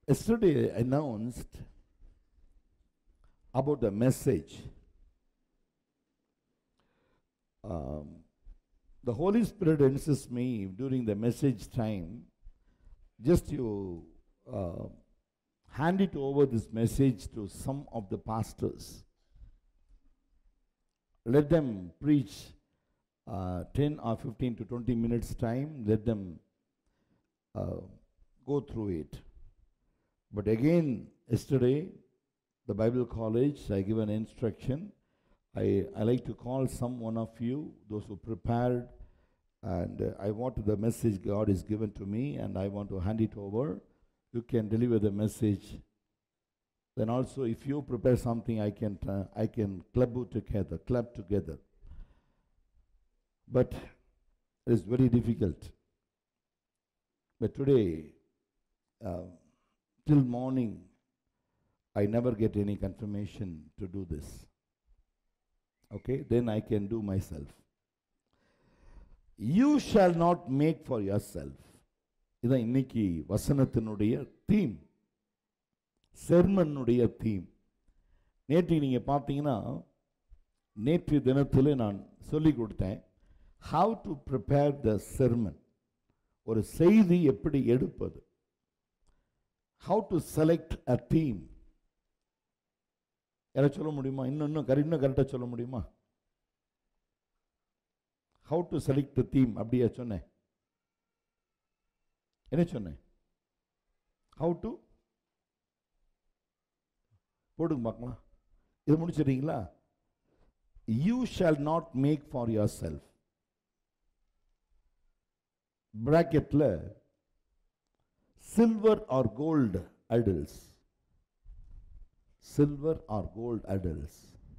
Yesterday I announced about the message. Um, the Holy Spirit insists me during the message time, just you uh, hand it over this message to some of the pastors. Let them preach uh, 10 or 15 to 20 minutes time. Let them uh, go through it. But again, yesterday, the Bible college, I give an instruction. I, I like to call some one of you, those who prepared, and uh, I want the message God is given to me, and I want to hand it over. You can deliver the message. Then also, if you prepare something, I can uh, I can club it together, club together. But it is very difficult. But today, uh, till morning, I never get any confirmation to do this. Okay, then I can do myself. You shall not make for yourself. இதான் இன்னைக்கு வசனத்தினுடைய theme செர்மனுடைய theme நேற்று நீங்கள் பார்த்தீங்கன்னா நேற்று தினத்தில் நான் சொல்லி கொடுத்தேன் how to prepare the sermon ஒரு செய்தி எப்படி எடுப்பது how to select a theme யாரை சொல்ல முடியுமா இன்னும் இன்னும் கரெ இன்னும் கரெக்டாக சொல்ல முடியுமா how to select the theme அப்படியா சொன்னேன் என்ன சொன்னேன் ஹவு டு போடுங்க பார்க்கலாம் இது முடிச்சிடுறீங்களா you shall not make for yourself பிராக்கெட்டில் silver or gold idols silver or gold idols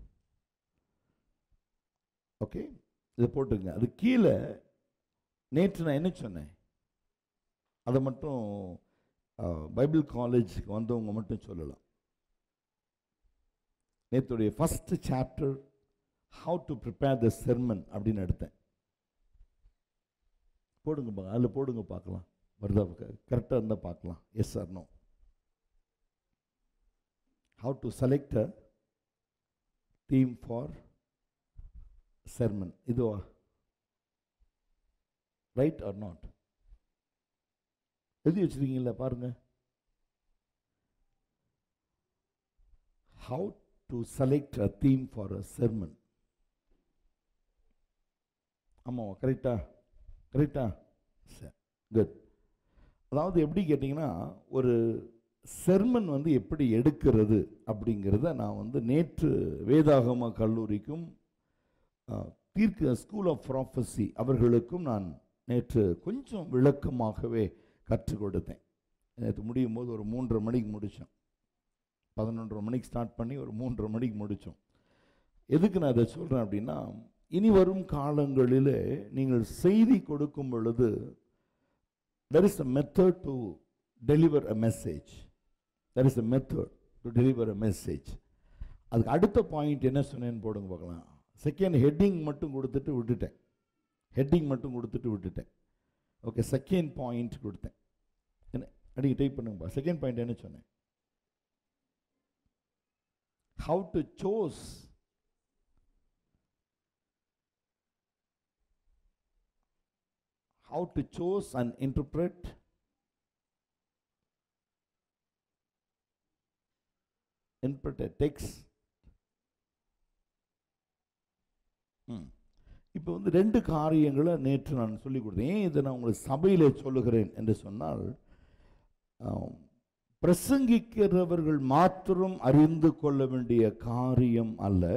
okay இதை போட்டுங்க அது கீழே நேற்று நான் என்ன சொன்னேன் அதை மட்டும் பைபிள் காலேஜுக்கு வந்தவங்க மட்டும் சொல்லலாம் நேற்றுடைய first chapter how to prepare the sermon அப்படின்னு எடுத்தேன் போடுங்க பா அதில் போடுங்க பார்க்கலாம் வருதா கரெக்டாக இருந்தால் பார்க்கலாம் yes sir no how to select a theme for sermon இதுவா ரைட் ஆர் நாட் எழுதி வச்சிருக்கீங்களா பாருங்க how to select a theme for a sermon ஆமாம் கரெக்டா கரெக்டா சரி குட் அதாவது எப்படி கேட்டிங்கன்னா ஒரு செர்மன் வந்து எப்படி எடுக்கிறது அப்படிங்கிறத நான் வந்து நேற்று வேதாகம கல்லூரிக்கும் தீர்க்க ஸ்கூல் ஆஃப் ப்ராஃபஸி அவர்களுக்கும் நான் நேற்று கொஞ்சம் விளக்கமாகவே கற்றுக் கொடுத்தேன் நேற்று முடியும் போது ஒரு மூன்றரை மணிக்கு முடித்தோம் பதினொன்றரை மணிக்கு ஸ்டார்ட் பண்ணி ஒரு மூன்றரை மணிக்கு முடித்தோம் எதுக்கு நான் இதை சொல்கிறேன் அப்படின்னா இனி வரும் காலங்களில் நீங்கள் செய்தி கொடுக்கும் பொழுது there is a method to deliver a message there is a method to deliver a message அதுக்கு அடுத்த பாயிண்ட் என்ன சொன்னேன்னு போடுங்க பார்க்கலாம் செகண்ட் ஹெட்டிங் மட்டும் கொடுத்துட்டு விட்டுட்டேன் ஹெட்டிங் மட்டும் கொடுத்துட்டு விட்டுட்டேன் ஓகே செகண்ட் பாயிண்ட் கொடுத்தேன் என்ன அடிக்க டைப் பண்ணுங்கப்பா செகண்ட் பாயிண்ட் என்ன சொன்னேன் how to choose how to choose and interpret interpret a text இப்போ வந்து ரெண்டு காரியங்களை நேற்று நான் சொல்லிக் கொடுத்தேன் ஏன் இதை நான் உங்களுக்கு சபையில் சொல்லுகிறேன் என்று சொன்னால் பிரசங்கிக்கிறவர்கள் மாத்திரம் அறிந்து கொள்ள வேண்டிய காரியம் அல்ல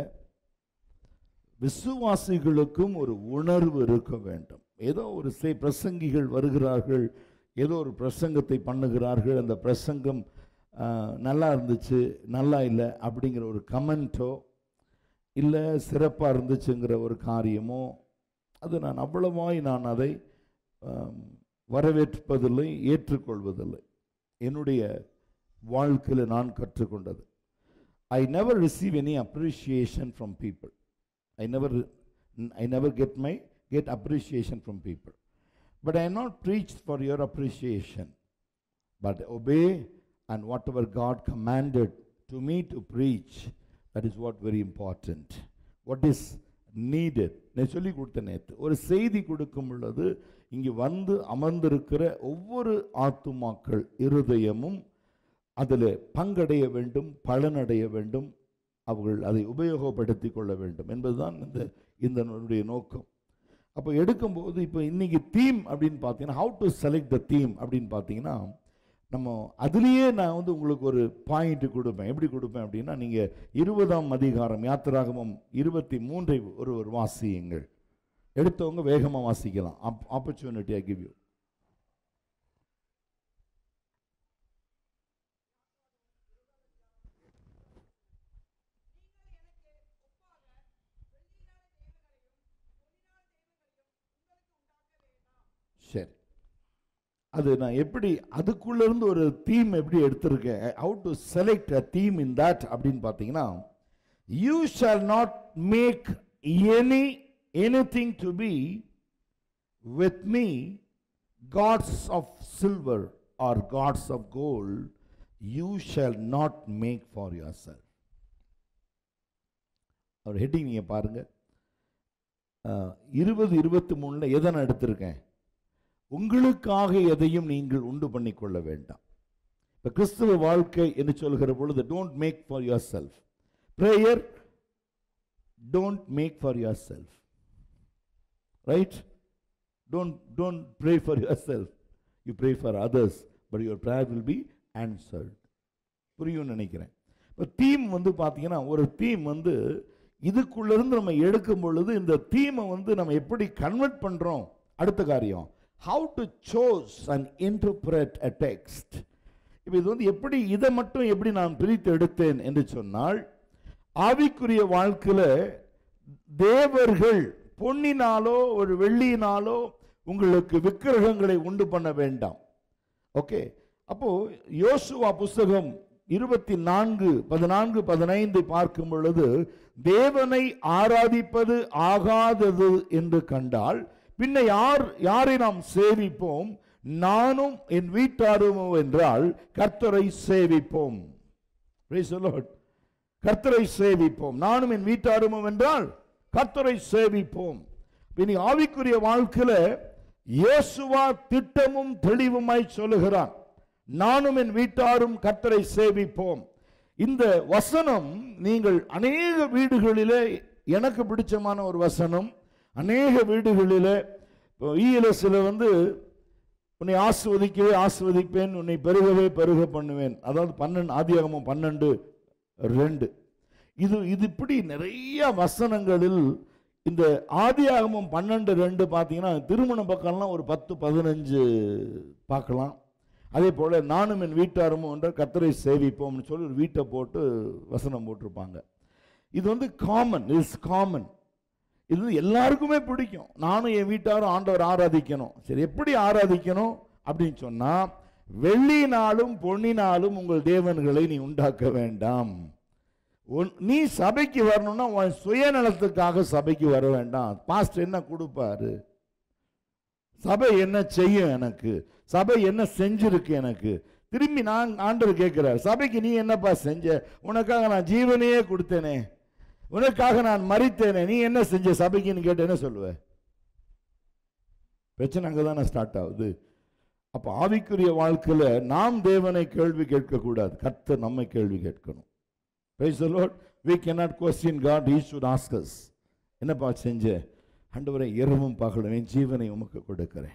விசுவாசிகளுக்கும் ஒரு உணர்வு இருக்க வேண்டும் ஏதோ ஒரு சே பிரசங்கிகள் வருகிறார்கள் ஏதோ ஒரு பிரசங்கத்தை பண்ணுகிறார்கள் அந்த பிரசங்கம் நல்லா இருந்துச்சு நல்லா இல்லை அப்படிங்கிற ஒரு கமெண்ட்டோ இல்லை சிறப்பாக இருந்துச்சுங்கிற ஒரு காரியமோ அது நான் அவ்வளவாய் நான் அதை வரவேற்பதில்லை ஏற்றுக்கொள்வதில்லை என்னுடைய வாழ்க்கையில் நான் கற்றுக்கொண்டது I never receive any appreciation from people I never, I never get my get appreciation from people. But I am not preached for your appreciation, but obey and whatever God commanded to me to preach, that is what very important. What is needed? நான் சொல்லி கொடுத்த நேற்று ஒரு செய்தி கொடுக்கும் பொழுது இங்கு வந்து அமர்ந்திருக்கிற ஒவ்வொரு ஆத்துமாக்கள் இருதயமும் அதில் பங்கடைய வேண்டும் பலனடைய வேண்டும் அவர்கள் அதை உபயோகப்படுத்திக் கொள்ள வேண்டும் என்பதுதான் இந்த இந்த என்னுடைய நோக்கம் அப்போ எடுக்கும்போது இப்போ இன்னைக்கு தீம் அப்படின்னு பார்த்தீங்கன்னா how to select the theme அப்படின்னு பார்த்தீங்கன்னா நம்ம அதுலேயே நான் வந்து உங்களுக்கு ஒரு பாயிண்ட் கொடுப்பேன் எப்படி கொடுப்பேன் அப்படின்னா நீங்கள் இருபதாம் அதிகாரம் யாத்திராகமம் இருபத்தி மூன்றை ஒரு ஒரு வாசியுங்கள் எடுத்தவங்க வேகமாக வாசிக்கலாம் ஆப்பர்ச்சுனிட்டி ஐ கிவ் யூ சரி அது நான் எப்படி அதுக்குள்ள இருந்து ஒரு தீம் எப்படி எடுத்திருக்கேன் how to select a theme in that அப்படின்னு பார்த்தீங்கன்னா you shall not make any anything to be with me gods of silver or gods of gold you shall not make for yourself our heading நீங்கள் பாருங்க அஹ், இருபது இருபத்தி மூணில் எதை நான் எடுத்திருக்கேன் உங்களுக்காக எதையும் நீங்கள் உண்டு பண்ணிக்கொள்ள வேண்டாம் இப்போ கிறிஸ்துவ வாழ்க்கை என்று சொல்கிற பொழுது don't make for yourself prayer don't make for yourself right don't don't pray for yourself you pray for others but your prayer will be answered புரியும்னு நினைக்கிறேன் இப்போ தீம் வந்து பார்த்தீங்கன்னா ஒரு தீம் வந்து இதுக்குள்ள இருந்து நம்ம எடுக்கும் பொழுது இந்த தீமை வந்து நம்ம எப்படி கன்வெர்ட் பண்றோம் அடுத்த காரியம் how to choose and interpret a text இப்போ இது வந்து எப்படி இதை மட்டும் எப்படி நான் பிரித்து எடுத்தேன் என்று சொன்னால் ஆவிக்குரிய வாழ்க்கையில தேவர்கள் பொன்னினாலோ ஒரு வெள்ளியினாலோ உங்களுக்கு விக்கிரகங்களை உண்டு பண்ண வேண்டாம் ஓகே அப்போ யோசுவா புஸ்தகம் இருபத்தி நான்கு பதினான்கு பதினைந்து பார்க்கும் பொழுது தேவனை ஆராதிப்பது ஆகாதது என்று கண்டால் பின்ன யார் யாரை நாம் சேவிப்போம் நானும் என் வீட்டாருமோ என்றால் கர்த்தரை சேவிப்போம் Praise the Lord. கர்த்தரை சேவிப்போம் நானும் என் வீட்டாருமோ என்றால் கர்த்தரை சேவிப்போம் இனி ஆவிக்குரிய வாழ்க்கையில இயேசுவா திட்டமும் தெளிவுமாய் சொல்லுகிறான் நானும் என் வீட்டாரும் கர்த்தரை சேவிப்போம் இந்த வசனம் நீங்கள் அநேக வீடுகளிலே எனக்கு பிடிச்சமான ஒரு வசனம் அநேக வீடுகளிலே இப்போ ஈஎல்எஸ்ல வந்து உன்னை ஆஸ்வதிக்கவே ஆஸ்வதிப்பேன் உன்னை பெருகவே பெருக பண்ணுவேன் அதாவது பன்னெண்டு ஆதியாகமம் பன்னெண்டு ரெண்டு இது இது இப்படி நிறைய வசனங்களில் இந்த ஆதியாகமம் பன்னெண்டு ரெண்டு பார்த்தீங்கன்னா திருமண பக்கம்லாம் ஒரு பத்து பதினஞ்சு பார்க்கலாம் அதே போல் நானும் என் வீட்டாரும் என்ற கத்தரை சேவிப்போம்னு சொல்லி ஒரு வீட்டை போட்டு வசனம் போட்டிருப்பாங்க இது வந்து காமன் இஸ் காமன் இது வந்து எல்லாருக்குமே பிடிக்கும் நானும் என் வீட்டாரும் ஆண்டவர் ஆராதிக்கணும் சரி எப்படி ஆராதிக்கணும் அப்படின்னு சொன்னா வெள்ளினாலும் பொன்னினாலும் உங்கள் தேவன்களை நீ உண்டாக்க வேண்டாம் உன்- நீ சபைக்கு வரணும்னா உன் சுயநலத்துக்காக சபைக்கு வர வேண்டாம் பாஸ்டர் என்ன கொடுப்பாரு சபை என்ன செய்யும் எனக்கு சபை என்ன செஞ்சிருக்கு எனக்கு திரும்பி நான் ஆண்டவர் கேட்கிறார் சபைக்கு நீ என்னப்பா செஞ்ச உனக்காக நான் ஜீவனையே கொடுத்தேனே உனக்காக நான் மறித்தேனே நீ என்ன செஞ்ச சபைக்குன்னு கேட்டு என்ன சொல்லுவ பிரச்சனை அங்கே தானே ஸ்டார்ட் ஆகுது அப்போ ஆவிக்குரிய வாழ்க்கையில நாம் தேவனை கேள்வி கேட்கக்கூடாது கர்த்தர் நம்மை கேள்வி கேட்கணும் Praise the Lord. We cannot question God. He should ask us. என்னப்பா செஞ்ச ஆண்டவரை இரவும் பகலும் என் ஜீவனை உமக்கு கொடுக்கிறேன்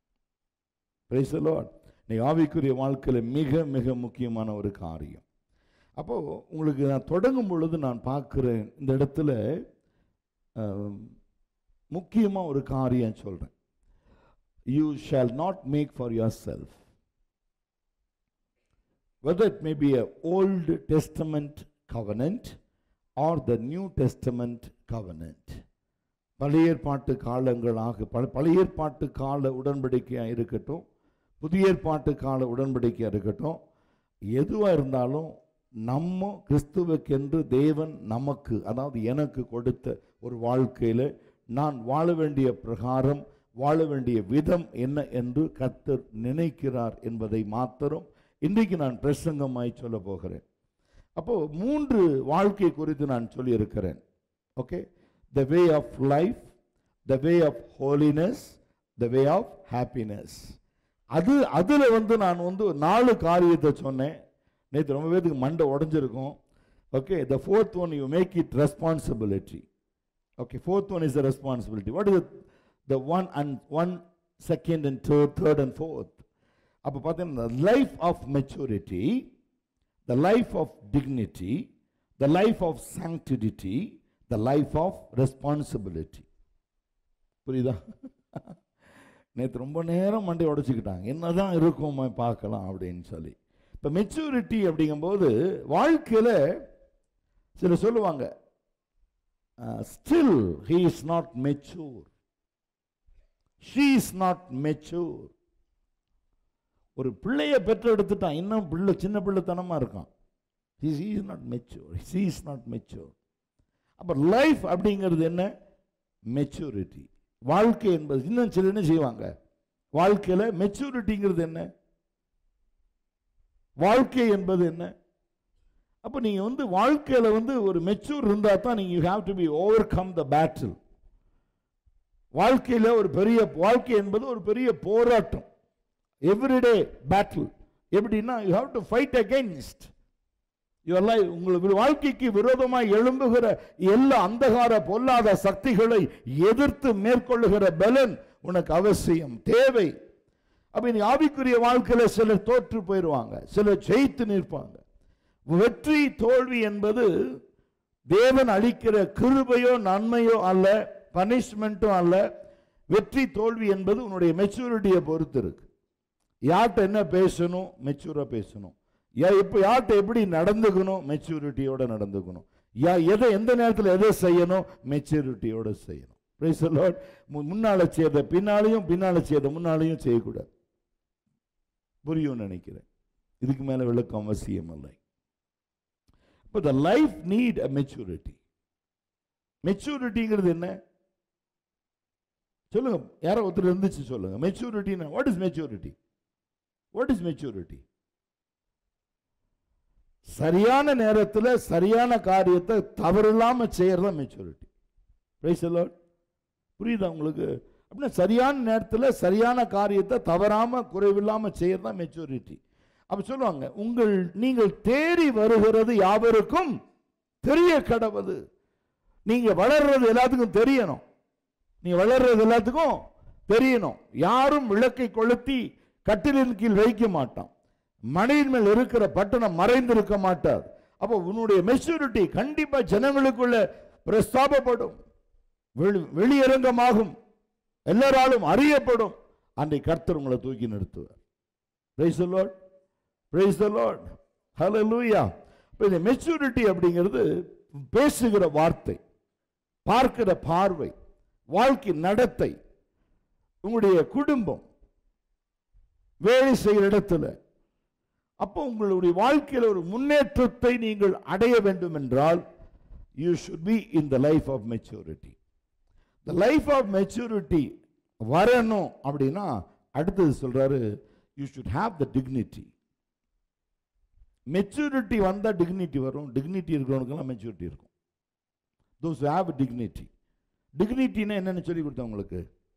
Praise the Lord. நீ ஆவிக்குரிய வாழ்க்கையில் மிக மிக முக்கியமான ஒரு காரியம் அப்போ உங்களுக்கு நான் தொடங்கும் பொழுது நான் பார்க்கிறேன் இந்த இடத்துல அஹ், முக்கியமா ஒரு காரியம் சொல்றேன் you shall not make for yourself whether it may be a old testament covenant or the new testament covenant பழைய ஏற்பாட்டு காலங்களாக பல பழைய ஏற்பாட்டு கால உடன்படிக்கையாக இருக்கட்டும் புதிய ஏற்பாட்டு கால உடன்படிக்கையாக இருக்கட்டும் எதுவாக இருந்தாலும் நம்ம கிறிஸ்துவுக்கென்று தேவன் நமக்கு அதாவது எனக்கு கொடுத்த ஒரு வாழ்க்கையில் நான் வாழ வேண்டிய பிரகாரம் வாழ வேண்டிய விதம் என்ன என்று கர்த்தர் நினைக்கிறார் என்பதை மாத்திரம் இன்றைக்கு நான் பிரசங்கமாய் சொல்ல போகிறேன் அப்போ மூன்று வாழ்க்கை குறித்து நான் சொல்லியிருக்கிறேன் okay the way of life the way of holiness the way of happiness அது அதில் வந்து நான் வந்து நாலு காரியத்தை சொன்னேன் நேற்று ரொம்ப பேருக்கு மண்டை உடஞ்சிருக்கும் okay the fourth one you make it responsibility okay fourth one is the responsibility what is the one and one second and third third and fourth அப்போ பார்த்தீங்கன்னா life of maturity the life of dignity the life of sanctity the life of responsibility புரியுதா நேற்று ரொம்ப நேரம் மண்டை உடைச்சிக்கிட்டாங்க என்னதான் இருக்கும் பார்க்கலாம் அப்படின்னு சொல்லி இப்போ மெச்சூரிட்டி அப்படிங்கும்போது வாழ்க்கையில் சில சொல்லுவாங்க still he is not mature she is not mature ஒரு பிள்ளைய பெற்றெடுத்துட்டான் இன்னும் பிள்ளை சின்ன பிள்ளைத்தனமாக இருக்கான் he's is not mature she is not mature அப்போ லைஃப் அப்படிங்கிறது என்ன மெச்சூரிட்டி வாழ்க்கை என்பது இன்னும் சில என்ன செய்வாங்க வாழ்க்கையில் மெச்சூரிட்டிங்கிறது என்ன வாழ்க்கை என்பது என்ன அப்போ நீங்கள் வந்து வாழ்க்கையில் வந்து ஒரு மெச்சூர் இருந்தால் தான் நீங்கள் you have to be overcome the battle வாழ்க்கையில் ஒரு பெரிய வாழ்க்கை என்பது ஒரு பெரிய போராட்டம் எவ்ரிடே பேட்டில் எப்படின்னா you have to fight against your life உங்களுக்கு வாழ்க்கைக்கு விரோதமாக எழும்புகிற எல்லா அந்தகார பொல்லாத சக்திகளை எதிர்த்து மேற்கொள்ளுகிற பலன் உனக்கு அவசியம் தேவை அப்ப நீ ஆவிக்குரிய வாழ்க்கையில் சிலர் தோற்று போயிடுவாங்க சிலர் ஜெயித்து நிற்பாங்க வெற்றி தோல்வி என்பது தேவன் அளிக்கிற கிருபையோ நன்மையோ அல்ல பனிஷ்மெண்ட்டும் அல்ல வெற்றி தோல்வி என்பது உன்னுடைய மெச்சூரிட்டியை பொறுத்து இருக்கு யார்கிட்ட என்ன பேசணும் மெச்சூராக பேசணும் யா இப்போ யார்கிட்ட எப்படி நடந்துக்கணும் மெச்சூரிட்டியோட நடந்துக்கணும் யா எதை எந்த நேரத்தில் எதை செய்யணும் மெச்சூரிட்டியோட செய்யணும் பிரைஸ் லார்ட் முன்னால செய்த பின்னாலையும் பின்னால செய்த முன்னாலையும் செய்யக்கூடாது புரியும் நினைக்கிறேன் இதுக்கு மேல விளக்கம் அவசியம் இல்லை இப்போ the life need a maturity மெச்சூரிட்டிங்கிறது என்ன சொல்லுங்க யாரோ ஒருத்தர் இருந்துச்சு சொல்லுங்க மெச்சூரிட்டினா what is maturity what is maturity சரியான நேரத்தில் சரியான காரியத்தை தவறில்லாம செய்யறது தான் மெச்சூரிட்டி பிரைஸ் லார்ட் புரியுதா உங்களுக்கு அப்படின்னா சரியான நேரத்தில் சரியான காரியத்தை தவறாம குறைவில்லாம செய்யறது தான் மெச்சூரிட்டி அப்ப சொல்லுவாங்க உங்கள் நீங்கள் தேறி வருகிறது யாவருக்கும் தெரிய கடவுது நீங்க வளர்றது எல்லாத்துக்கும் தெரியணும் நீ வளர்றது எல்லாத்துக்கும் தெரியணும் யாரும் விளக்கை கொளுத்தி கட்டிலின் கீழ் வைக்க மாட்டான் மனையின் மேல் இருக்கிற பட்டணம் மறைந்திருக்க மாட்டார் அப்போ உன்னுடைய மெச்சூரிட்டி கண்டிப்பா ஜனங்களுக்குள்ள பிரஸ்தாபப்படும் வெளி- வெளியரங்கமாகும் எல்லாராலும் அறியப்படும் அன்றை கர்த்தர் உங்களை தூக்கி நிறுத்துவார் praise the lord praise the lord ஹalleluya இப்போ இந்த மெச்சூரிட்டி அப்படிங்கிறது பேசுகிற வார்த்தை பார்க்கிற பார்வை வாழ்க்கை நடத்தை உங்களுடைய குடும்பம் வேலை செய்கிற இடத்துல அப்போ உங்களுடைய வாழ்க்கையில் ஒரு முன்னேற்றத்தை நீங்கள் அடைய வேண்டும் என்றால் you should be in the life of maturity the life of maturity வரணும் அப்படின்னா அடுத்தது சொல்றாரு you should have the dignity maturity வந்தால் டிக்னிட்டி வரும் டிக்னிட்டி இருக்கிறவனுக்கெல்லாம் மெச்சூரிட்டி இருக்கும் தோஸ் ஹாவ் டிக்னிட்டி டிக்னிட்டின்னா என்னன்னு சொல்லி கொடுத்தேன் உங்களுக்கு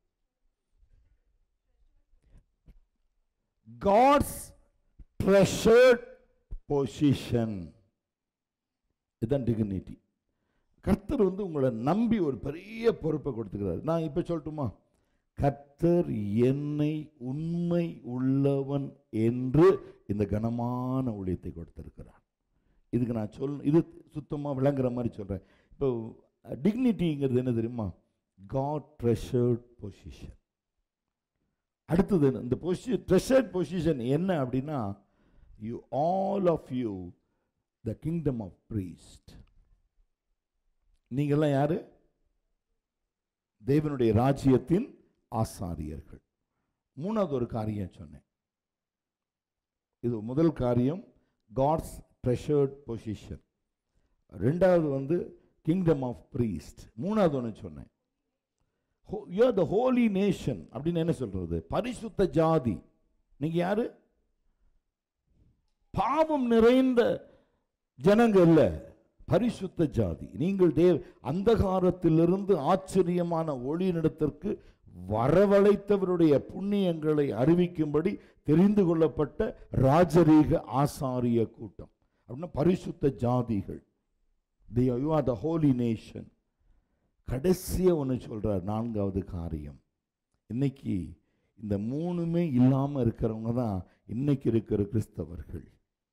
காட்ஸ் ட்ரெஷர்ட் பொசிஷன் இதுதான் டிக்னிட்டி கர்த்தர் வந்து உங்களை நம்பி ஒரு பெரிய பொறுப்பை கொடுத்துக்கிறார் நான் இப்போ சொல்லட்டுமா கர்த்தர் என்னை உண்மை உள்ளவன் என்று இந்த கனமான ஊழியத்தை கொடுத்திருக்கிறார் இதுக்கு நான் சொல் இது சுத்தமாக விளங்குற மாதிரி சொல்கிறேன் இப்போ டிக்னிட்டிங்கிறது என்ன தெரியுமா காட் ட்ரெஷர்ட் பொசிஷன் அடுத்தது என்ன? இந்த பொசிஷன் ட்ரெஷர்ட் பொசிஷன் என்ன அப்படின்னா you all of you the kingdom of priest நீங்கள்லாம் யாரு தேவனுடைய ராஜ்யத்தின் ஆசாரியர்கள் மூணாவது ஒரு காரியம் சொன்னேன் இது முதல் காரியம் காட்ஸ் ட்ரெஷர்ட் பொசிஷன் ரெண்டாவது வந்து கிங்டம் ஆஃப் ப்ரீஸ்ட் மூணாவது ஒன்று சொன்னேன் யூ த ஹோலி நேஷன் அப்படின்னு என்ன சொல்றது பரிசுத்த ஜாதி நீங்க யாரு பாவம் நிறைந்த ஜனங்க இல்ல பரிசுத்த ஜாதி நீங்கள் தேவ அந்தகாரத்திலிருந்து ஆச்சரியமான ஒளியினிடத்திற்கு வரவழைத்தவருடைய புண்ணியங்களை அறிவிக்கும்படி தெரிந்து கொள்ளப்பட்ட ராஜரீக ஆசாரிய கூட்டம் அப்படின்னா பரிசுத்த ஜாதிகள் you are the holy nation கடைசியா ஒன்று சொல்றார் நான்காவது காரியம் இன்னைக்கு இந்த மூணுமே இல்லாம இருக்கிறவங்க தான் இன்னைக்கு இருக்கிற கிறிஸ்தவர்கள்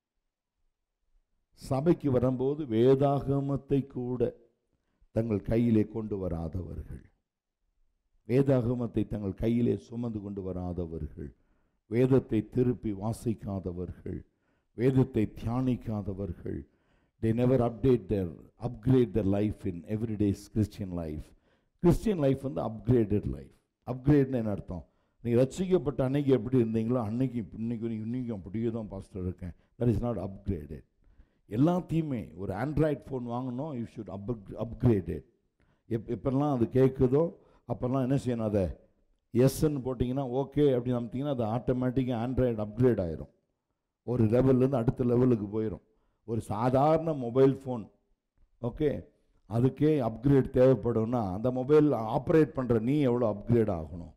சபைக்கு வரும்போது வேதாகமத்தை கூட தங்கள் கையிலே கொண்டு வராதவர்கள் வேதாகமத்தை தங்கள் கையிலே சுமந்து கொண்டு வராதவர்கள் வேதத்தை திருப்பி வாசிக்காதவர்கள் வேதத்தை தியானிக்காதவர்கள் they never update their upgrade their life in everyday's christian life christian life வந்து upgraded life upgradeன்னு என்ன அர்த்தம் நீங்கள் ரசிக்கப்பட்ட அன்னைக்கு எப்படி இருந்தீங்களோ அன்னைக்கு இன்னைக்கு இன்னைக்கு அப்படியே தான் பாஸ்டர் இருக்கேன் தட் இஸ் நாட் அப்கிரேடட் எல்லாத்தையுமே ஒரு ஆண்ட்ராய்ட் ஃபோன் வாங்கணும் யூ ஷுட் அப் அப்கிரேடட் எப் எப்பெல்லாம் அது கேட்குதோ அப்போல்லாம் என்ன செய்யணும் அதை எஸ்ன்னு போட்டிங்கன்னா ஓகே அப்படின்னு அமுத்திங்கன்னா அது ஆட்டோமேட்டிக்காக ஆண்ட்ராய்டு அப்கிரேட் ஆயிரும் ஒரு லெவல்லேருந்து அடுத்த லெவலுக்கு போயிடும் ஒரு சாதாரண மொபைல் ஃபோன் ஓகே அதுக்கே அப்கிரேட் தேவைப்படும்னா அந்த மொபைல் ஆப்ரேட் பண்ணுற நீ எவ்வளோ அப்கிரேட் ஆகணும்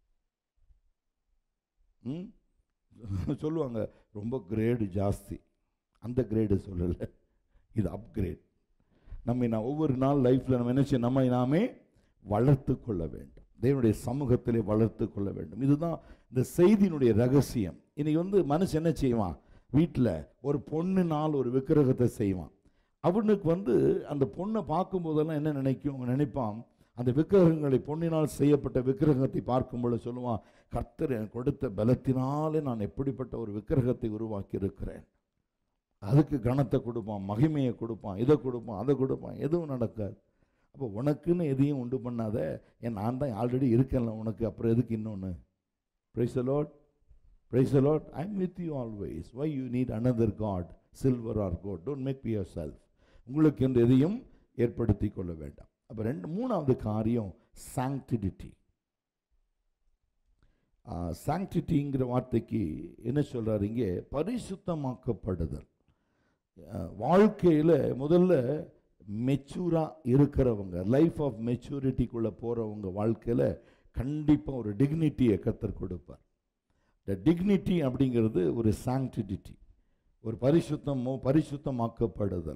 ம் சொல்லுவாங்க ரொம்ப கிரேடு ஜாஸ்தி அந்த கிரேடு சொல்லலை இது அப்கிரேட் நம்ம நான் ஒவ்வொரு நாள் லைஃப்பில் நம்ம என்ன செய்ய நம்மை நாமே வளர்த்து கொள்ள வேண்டும் தேவனுடைய சமூகத்திலே வளர்த்து கொள்ள வேண்டும் இதுதான் இந்த செய்தியினுடைய ரகசியம் இன்னைக்கு வந்து மனுஷன் என்ன செய்வான் வீட்டில் ஒரு பொண்ணுனால் ஒரு விக்கிரகத்தை செய்வான் அவனுக்கு வந்து அந்த பொண்ணை பார்க்கும்போதெல்லாம் என்ன நினைக்கும் நினைப்பான் அந்த விக்கிரகங்களை பொன்னினால் செய்யப்பட்ட விக்கிரகத்தை பார்க்கும்போது சொல்லுவான் கர்த்தர் எனக்கு கொடுத்த பலத்தினாலே நான் எப்படிப்பட்ட ஒரு விக்கிரகத்தை உருவாக்கி இருக்கிறேன் அதுக்கு கணத்தை கொடுப்பான் மகிமையை கொடுப்பான் இதை கொடுப்பான் அதை கொடுப்பான் எதுவும் நடக்காது அப்போ உனக்குன்னு எதையும் உண்டு பண்ணாத ஏன் நான் தான் ஆல்ரெடி இருக்கேன்ல உனக்கு அப்புறம் எதுக்கு இன்னொன்று praise Lord praise Lord I am with you always why you need another god silver or gold don't make yourself உங்களுக்கு என்று எதையும் ஏற்படுத்தி கொள்ள வேண்டாம் அப்போ ரெண்டு மூணாவது காரியம் சாங்டிடிட்டி சாங்டிட்டிங்கிற வார்த்தைக்கு என்ன சொல்றாரு இங்கே பரிசுத்தமாக்கப்படுதல் வாழ்க்கையில் முதல்ல மெச்சூராக இருக்கிறவங்க லைஃப் ஆஃப் மெச்சூரிட்டிக்குள்ளே போகிறவங்க வாழ்க்கையில் கண்டிப்பாக ஒரு டிக்னிட்டியை கத்தர் கொடுப்பார் இந்த டிக்னிட்டி அப்படிங்கிறது ஒரு சாங்டிடிட்டி ஒரு பரிசுத்தமோ பரிசுத்தமாக்கப்படுதல்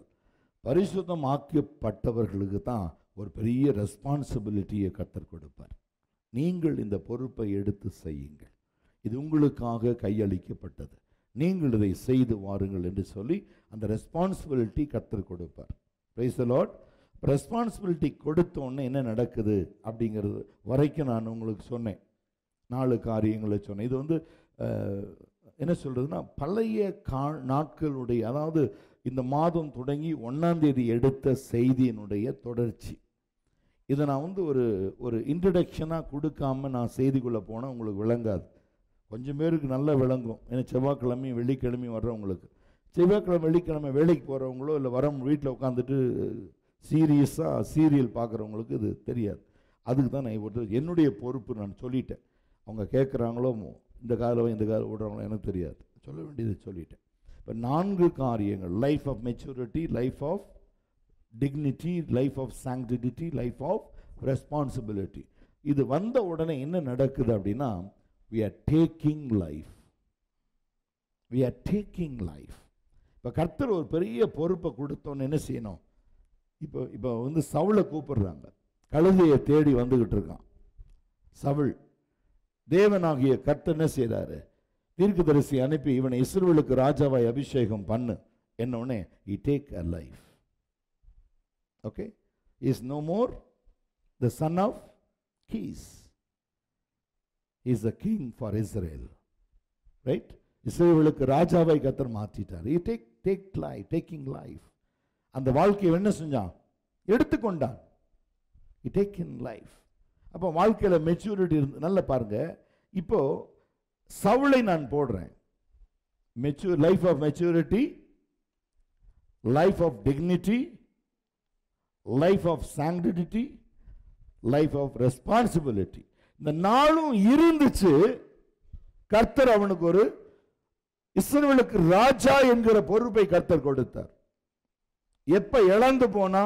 பரிசுத்தமாக்கப்பட்டவர்களுக்கு தான் ஒரு பெரிய ரெஸ்பான்சிபிலிட்டியை கத்தர் கொடுப்பார் நீங்கள் இந்த பொறுப்பை எடுத்து செய்யுங்கள் இது உங்களுக்காக கையளிக்கப்பட்டது நீங்கள் இதை செய்து வாருங்கள் என்று சொல்லி அந்த ரெஸ்பான்சிபிலிட்டி கத்தர் கொடுப்பார் பிரைஸ் லாட் ரெஸ்பான்சிபிலிட்டி கொடுத்த உடனே என்ன நடக்குது அப்படிங்கிறது வரைக்கும் நான் உங்களுக்கு சொன்னேன் நாலு காரியங்களை சொன்னேன் இது வந்து அஹ், என்ன சொல்றதுன்னா பழைய கா நாட்களுடைய அதாவது இந்த மாதம் தொடங்கி ஒன்றாம் தேதி எடுத்த செய்தியினுடைய தொடர்ச்சி இதை நான் வந்து ஒரு ஒரு இன்ட்ரடக்ஷனாக கொடுக்காம நான் செய்திக்குள்ளே போனால் உங்களுக்கு விளங்காது கொஞ்சம் பேருக்கு நல்லா விளங்கும் ஏன்னா செவ்வாய்க்கிழமையும் வெள்ளிக்கிழமையும் வர்றவங்களுக்கு செவ்வாய்க்கிழமை வெள்ளிக்கிழமை வேலைக்கு போகிறவங்களோ இல்லை வர வீட்டில் உட்காந்துட்டு சீரியஸாக சீரியல் பார்க்குறவங்களுக்கு இது தெரியாது அதுக்கு தான் நான் ஒரு என்னுடைய பொறுப்பு நான் சொல்லிட்டேன் அவங்க கேட்குறாங்களோ இந்த காலம் இந்த காலம் விடுறாங்களோ எனக்கு தெரியாது சொல்ல வேண்டியது சொல்லிட்டேன் இப்போ நான்கு காரியங்கள் life of maturity life of dignity life of sanctity life of responsibility இது வந்த உடனே என்ன நடக்குது அப்படின்னா we are taking life we are taking life இப்போ கர்த்தர் ஒரு பெரிய பொறுப்பை கொடுத்தோன்னு என்ன செய்யணும் இப்போ இப்போ வந்து சவுளை கூப்பிடுறாங்க கழுதையை தேடி வந்துகிட்டு இருக்கான் சவுள் தேவனாகிய கர்த்தர் என்ன செய்றாரு தீர்க்கதரிசி அனுப்பி இவனை இஸ்ரவேலுக்கு ராஜாவாய் அபிஷேகம் பண்ணு என்னொன்னே he take a life okay is no more the son of Kish is a king for Israel right இஸ்ரேலுக்கு ராஜாவை கத்தர் மாற்றிட்டார் he take take life taking life அந்த வாழ்க்கையை என்ன செஞ்சான் எடுத்துக்கொண்டான் இ டேக் இன் லைஃப் அப்போ வாழ்க்கையில் மெச்சூரிட்டி இருந்து நல்லா பாருங்க இப்போ சவுளை நான் போடுறேன் mature life of maturity life of dignity life of sanctity life of responsibility இந்த நாளும் இருந்துச்சு கர்த்தர் அவனுக்கு ஒரு இஸ்ரவேலுக்கு ராஜா என்கிற பொறுப்பை கர்த்தர் கொடுத்தார் எப்ப இழந்து போனா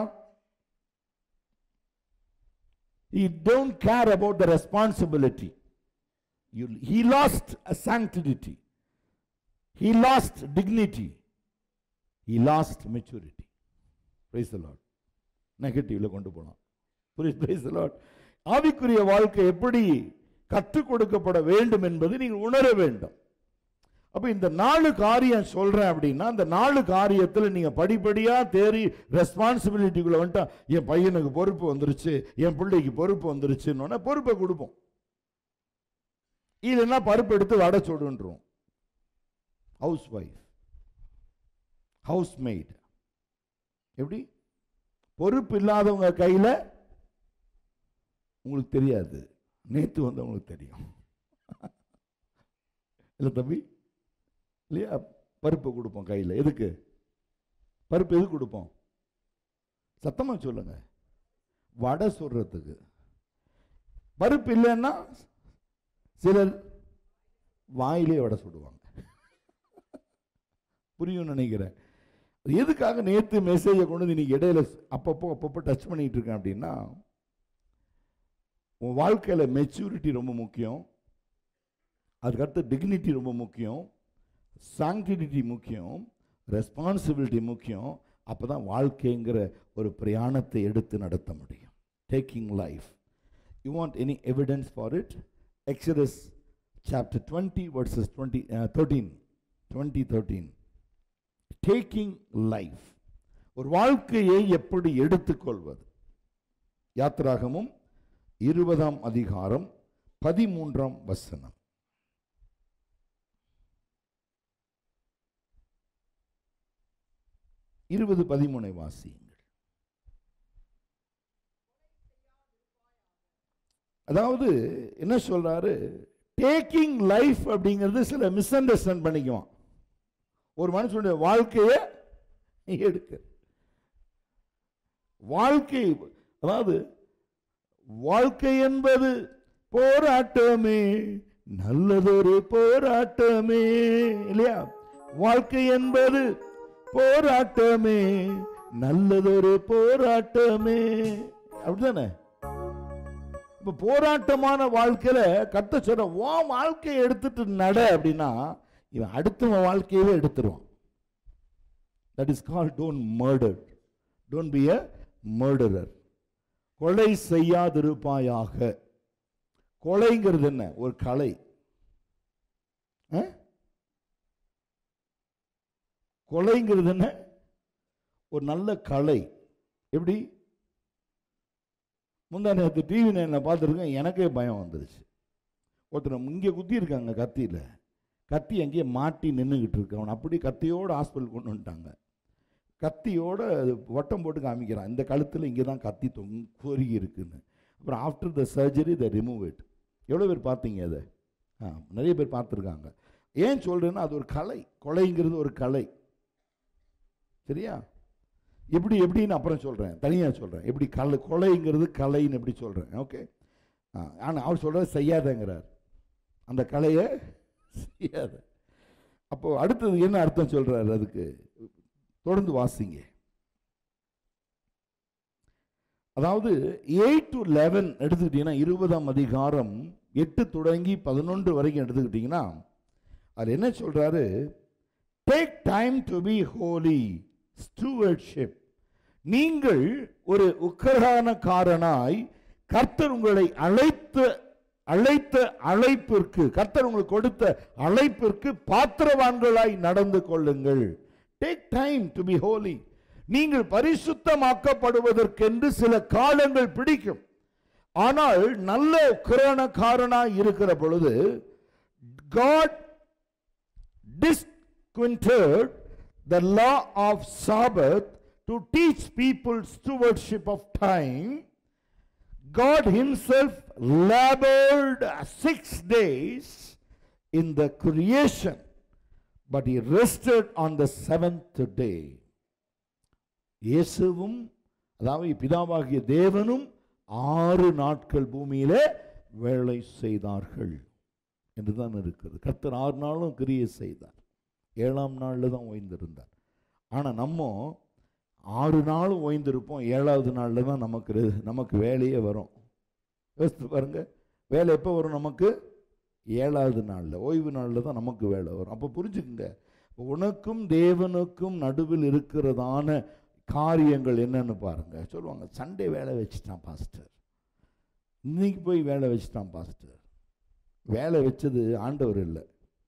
he don't care about the responsibility you, he lost a sanctity he lost dignity he lost maturity praise the lord நெகட்டிவ்ல கொண்டு போலாம் பிரைஸ் லார்ட் ஆவிக்குரிய வாழ்க்கை எப்படி கற்றுக் கொடுக்கப்பட வேண்டும் என்பதை நீங்கள் உணர வேண்டும் அப்ப இந்த நாலு காரியம் சொல்றேன் அப்படின்னா அந்த நாலு காரியத்தில் நீங்க படிப்படியா தேறி ரெஸ்பான்சிபிலிட்டிக்குள்ள வந்துட்டா என் பையனுக்கு பொறுப்பு வந்துருச்சு என் பிள்ளைக்கு பொறுப்பு வந்துருச்சுன்னு பொறுப்பை கொடுப்போம் இல்லைன்னா பருப்பு எடுத்து வடை சுடுன்றோம் ஹவுஸ் ஒய்ஃப் ஹவுஸ் மெய்ட் எப்படி பொறுப்பு இல்லாதவங்க கையில உங்களுக்கு தெரியாது நேத்து வந்தவங்களுக்கு தெரியும் இல்லை தம்பி இல்லையா பருப்பு கொடுப்போம் கையில் எதுக்கு பருப்பு எதுக்கு கொடுப்போம் சத்தமா சொல்லுங்க வடை சுடுறதுக்கு பருப்பு இல்லைன்னா சிலர் வாயிலே வடை சுடுவாங்க புரியும் நினைக்கிறேன் எதுக்காக நேத்து மெசேஜை கொண்டு வந்து இன்னைக்கு இடையில அப்பப்போ அப்பப்போ டச் பண்ணிட்டு இருக்கேன் அப்படின்னா உன் வாழ்க்கையில மெச்சூரிட்டி ரொம்ப முக்கியம் அதுக்கடுத்து டிக்னிட்டி ரொம்ப முக்கியம் சாங்டிட்டி முக்கியம் ரெஸ்பான்சிபிலிட்டி முக்கியம் அப்போ தான் வாழ்க்கைங்கிற ஒரு பிரயாணத்தை எடுத்து நடத்த முடியும் taking life you want any evidence for it Exodus chapter twenty verses twenty thirteen twenty thirteen taking life ஒரு வாழ்க்கையை எப்படி எடுத்துக்கொள்வது யாத்திராகமும் இருபதாம் அதிகாரம் பதிமூன்றாம் வசனம் இருபது பதிமூனை வாசியுங்கள் அதாவது என்ன சொல்றாரு டேக்கிங் லைஃப் அப்படிங்கிறது சில மிஸ் அண்டர்ஸ்டாண்ட் பண்ணிக்குவான் ஒரு மனுஷனுடைய வாழ்க்கையை எடுக்க வாழ்க்கை அதாவது வாழ்க்கை என்பது போராட்டமே நல்லதொரு போராட்டமே இல்லையா வாழ்க்கை என்பது போராட்டமே நல்லதொரு போராட்டமே அப்படிதானே இப்ப போராட்டமான வாழ்க்கையில கத்த சொல்ற உன் வாழ்க்கையை எடுத்துட்டு நட அப்படின்னா இவன் அடுத்தவன் வாழ்க்கையவே எடுத்துருவான் that is call don't murder don't be a murderer கொலை செய்யாதிருப்பாயாக கொலைங்கிறது என்ன ஒரு கலை ஆ? கொலைங்கிறது என்ன ஒரு நல்ல கலை எப்படி முந்தா நேரத்து டிவி நான் பார்த்துருக்கேன் எனக்கே பயம் வந்துருச்சு ஒருத்தர் இங்கே குத்தியிருக்காங்க கத்தியில் கத்தி அங்கேயே மாட்டி நின்றுக்கிட்டு இருக்கு அவன் அப்படி கத்தியோட ஹாஸ்பிட்டல் கொண்டு வந்துட்டாங்க கத்தியோட அது வட்டம் போட்டு காமிக்கிறான் இந்த கழுத்தில் இங்கே தான் கத்தி தொங் கொருகி இருக்குன்னு அப்புறம் after the surgery the remove it எவ்வளோ பேர் பார்த்தீங்க அதை ஆ நிறைய பேர் பார்த்துருக்காங்க ஏன் சொல்கிறேன்னா அது ஒரு கலை கொலைங்கிறது ஒரு கலை சரியா எப்படி எப்படின்னு அப்புறம் சொல்கிறேன் தனியாக சொல்கிறேன் எப்படி கலை கொலைங்கிறது கலைன்னு எப்படி சொல்கிறேன் ஓகே ஆ ஆனால் அவர் சொல்கிறது செய்யாதங்கிறார் அந்த கலையை செய்யாத அப்போ அடுத்தது என்ன அர்த்தம் சொல்றாரு அதுக்கு தொடர்ந்து வாசிங்க அதாவது எயிட் டு லெவன் எடுத்துக்கிட்டீங்கன்னா இருபதாம் அதிகாரம் எட்டு தொடங்கி பதினொன்று வரைக்கும் எடுத்துக்கிட்டீங்கன்னா அது என்ன சொல்றாரு take time to be holy stewardship நீங்கள் ஒரு உக்கரானக்காரனாய் கர்த்தர் உங்களை அழைத்த அழைத்த அழைப்பிற்கு கர்த்தர் உங்களுக்கு கொடுத்த அழைப்பிற்கு பாத்திரவான்களாய் நடந்து கொள்ளுங்கள் take time to be holy நீங்கள் பரிசுத்தமாக்கப்படுவதற்கென்று சில காலங்கள் பிடிக்கும் ஆனால் நல்ல கிரணக்காரனாய் இருக்கிற பொழுது God disquinted the law of Sabbath to teach people stewardship of time. God Himself labored six days in the creation, but He rested on the seventh day. இயேசுவும் அதாவது பிதாவாகிய தேவனும் ஆறு நாட்கள் பூமியிலே வேலை செய்தார்கள் என்றுதான் இருக்குது கர்த்தர் ஆறு நாளும் கிரியை செய்தார் ஏழாம் நாளில் தான் ஓய்ந்திருந்தார் ஆனால் நம்ம ஆறு நாளும் ஓய்ந்திருப்போம் ஏழாவது நாளில் தான் நமக்கு ரெ- நமக்கு வேலையே வரும் யோசித்து பாருங்க வேலை எப்போ வரும் நமக்கு ஏழாவது நாளில் ஓய்வு நாளில் தான் நமக்கு வேலை வரும் அப்போ புரிஞ்சுக்குங்க உனக்கும் தேவனுக்கும் நடுவில் இருக்கிறதான காரியங்கள் என்னன்னு பாருங்க சொல்லுவாங்க சண்டே வேலை வச்சுட்டான் பாஸ்டர் இன்னைக்கு போய் வேலை வச்சுட்டான் பாஸ்டர் வேலை வச்சது ஆண்டவர் இல்லை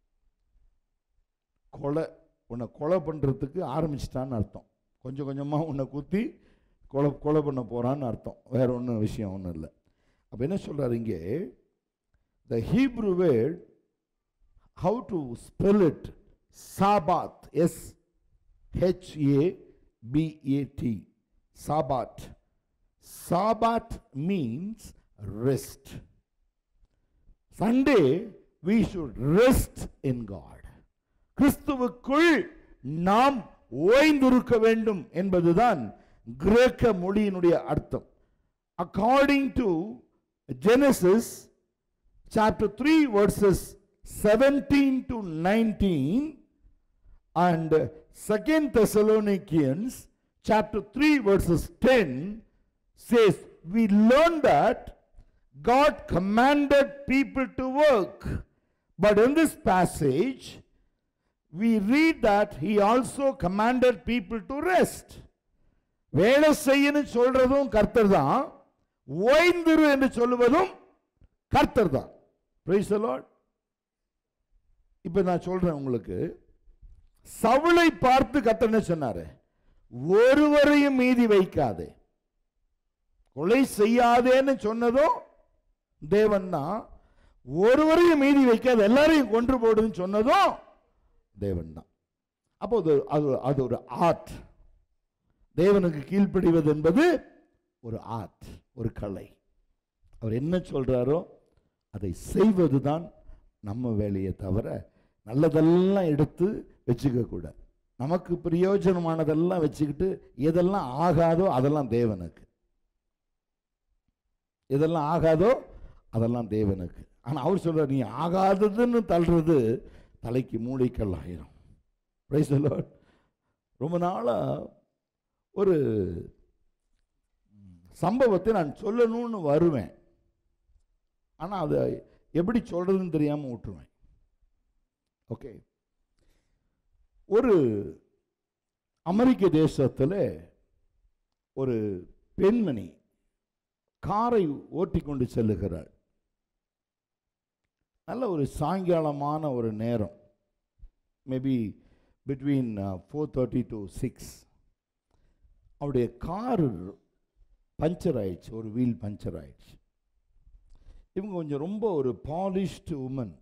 கொலை உன்னை கொலை பண்ணுறதுக்கு ஆரம்பிச்சிட்டான்னு அர்த்தம் கொஞ்சம் கொஞ்சமாக உன்னை குத்தி கொலை கொலை பண்ண போகிறான்னு அர்த்தம் வேற ஒன்றும் விஷயம் ஒன்றும் இல்லை அப்போ என்ன சொல்றாரு இங்கே the Hebrew word how to spell it Shabbat S H A B A T Shabbat Shabbat means rest Sunday we should rest in God கிறிஸ்துவுக்குள் நாம் ஓய்ந்திருக்க வேண்டும் என்பதுதான் கிரேக்க மொழியினுடைய அர்த்தம் according to Genesis chapter 3 verses 17 to 19 and second thessalonians chapter 3 verses 10 says we learn that god commanded people to work but in this passage we read that he also commanded people to rest வேலை செய்யணும் சொல்றதும் கர்த்தர் தான் ஓய்ந்திரு என்று சொல்லுவதும் கர்த்தர் தான் price Lord இப்போ நான் சொல்றேன் உங்களுக்கு சவுளை பார்த்து கர்த்தர் என்ன சொன்னாரு ஒருவரையும் மீதி வைக்காதே கொலை செய்யாதேன்னு சொன்னதும் தேவன் தான் ஒருவரையும் மீதி வைக்காத எல்லாரையும் கொன்று போடுன்னு சொன்னதும் தேவன் தான் அப்போ அது அது அது ஒரு ஆர்ட் தேவனுக்கு கீழ்ப்படிவது என்பது ஒரு ஆர்ட் ஒரு கலை அவர் என்ன சொல்றாரோ அதை செய்வது தான் நம்ம வேலையை தவிர நல்லதெல்லாம் எடுத்து வச்சுக்க கூடாது நமக்கு பிரயோஜனமானதெல்லாம் வச்சுக்கிட்டு எதெல்லாம் ஆகாதோ அதெல்லாம் தேவனுக்கு எதெல்லாம் ஆகாதோ அதெல்லாம் தேவனுக்கு ஆனால் அவர் சொல்றார் நீ ஆகாததுன்னு தள்ளுறது தலைக்கு மூளைக்கல் ஆயிரும் Praise the Lord. ரொம்ப நாளாக ஒரு சம்பவத்தை நான் சொல்லணும்னு வருவேன் ஆனால் அதை எப்படி சொல்றதுன்னு தெரியாமல் விட்டுருவேன் ஓகே ஒரு அமெரிக்க தேசத்தில் ஒரு பெண்மணி காரை ஓட்டி கொண்டு செல்லுகிறாள் நல்ல ஒரு சாயங்காலமான ஒரு நேரம் maybe between four thirty to six அவருடைய கார் பஞ்சர் ஆயிடுச்சு ஒரு வீல் பஞ்சர் ஆயிடுச்சு இவங்க கொஞ்சம் ரொம்ப ஒரு பாலிஷ்டு உமன்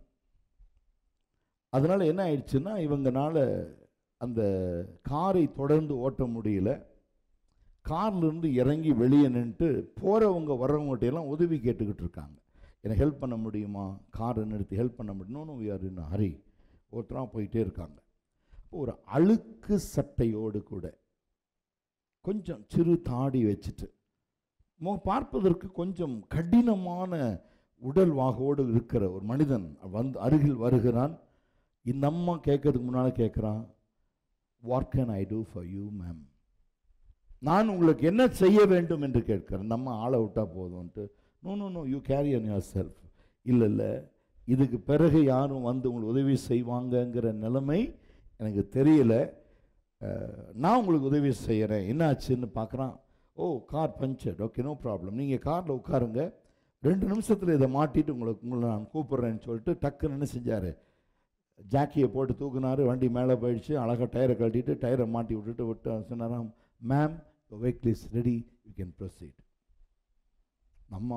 அதனால் என்ன ஆயிடுச்சுன்னா இவங்கனால அந்த காரை தொடர்ந்து ஓட்ட முடியல கார்லேருந்து இறங்கி வெளியே நின்றுட்டு போகிறவங்க வர்றவங்ககிட்டையெல்லாம் உதவி கேட்டுக்கிட்டு இருக்காங்க எனக்கு ஹெல்ப் பண்ண முடியுமா காரை நிறுத்தி ஹெல்ப் பண்ண முடியும் வி ஆர் இன் ஹரி ஒருத்தராக போயிட்டே இருக்காங்க ஒரு அழுக்கு சட்டையோடு கூட கொஞ்சம் சிறு தாடி வச்சுட்டு மோ பார்ப்பதற்கு கொஞ்சம் கடினமான உடல் வாகோடு இருக்கிற ஒரு மனிதன் வந்து அருகில் வருகிறான் இந்த அம்மா கேட்கறதுக்கு முன்னால் கேட்குறான் what can I do for you ma'am நான் உங்களுக்கு என்ன செய்ய வேண்டும் என்று கேட்கிறேன் நம்ம ஆளை விட்டா போதும்ன்ட்டு no no no you carry on yourself இல்லை இல்லை இதுக்கு பிறகு யாரும் வந்து உங்களுக்கு உதவி செய்வாங்கங்கிற நிலைமை எனக்கு தெரியல அஹ், நான் உங்களுக்கு உதவி செய்கிறேன் என்னாச்சுன்னு பார்க்குறான் oh car puncture okay no problem நீங்கள் காரில் உட்காருங்க ரெண்டு நிமிஷத்தில் இதை மாட்டிட்டு உங்களுக்கு உங்களை நான் கூப்பிட்றேன்னு சொல்லிட்டு டக்குன்னு என்ன செஞ்சார் ஜாக்கியை போட்டு தூக்குனாரு வண்டி மேலே போயிடுச்சு அழகாக டயரை கழட்டிட்டு டயரை மாட்டி விட்டுட்டு விட்டு சொன்னாராம் ma'am vehicle is ready you can proceed நம்ம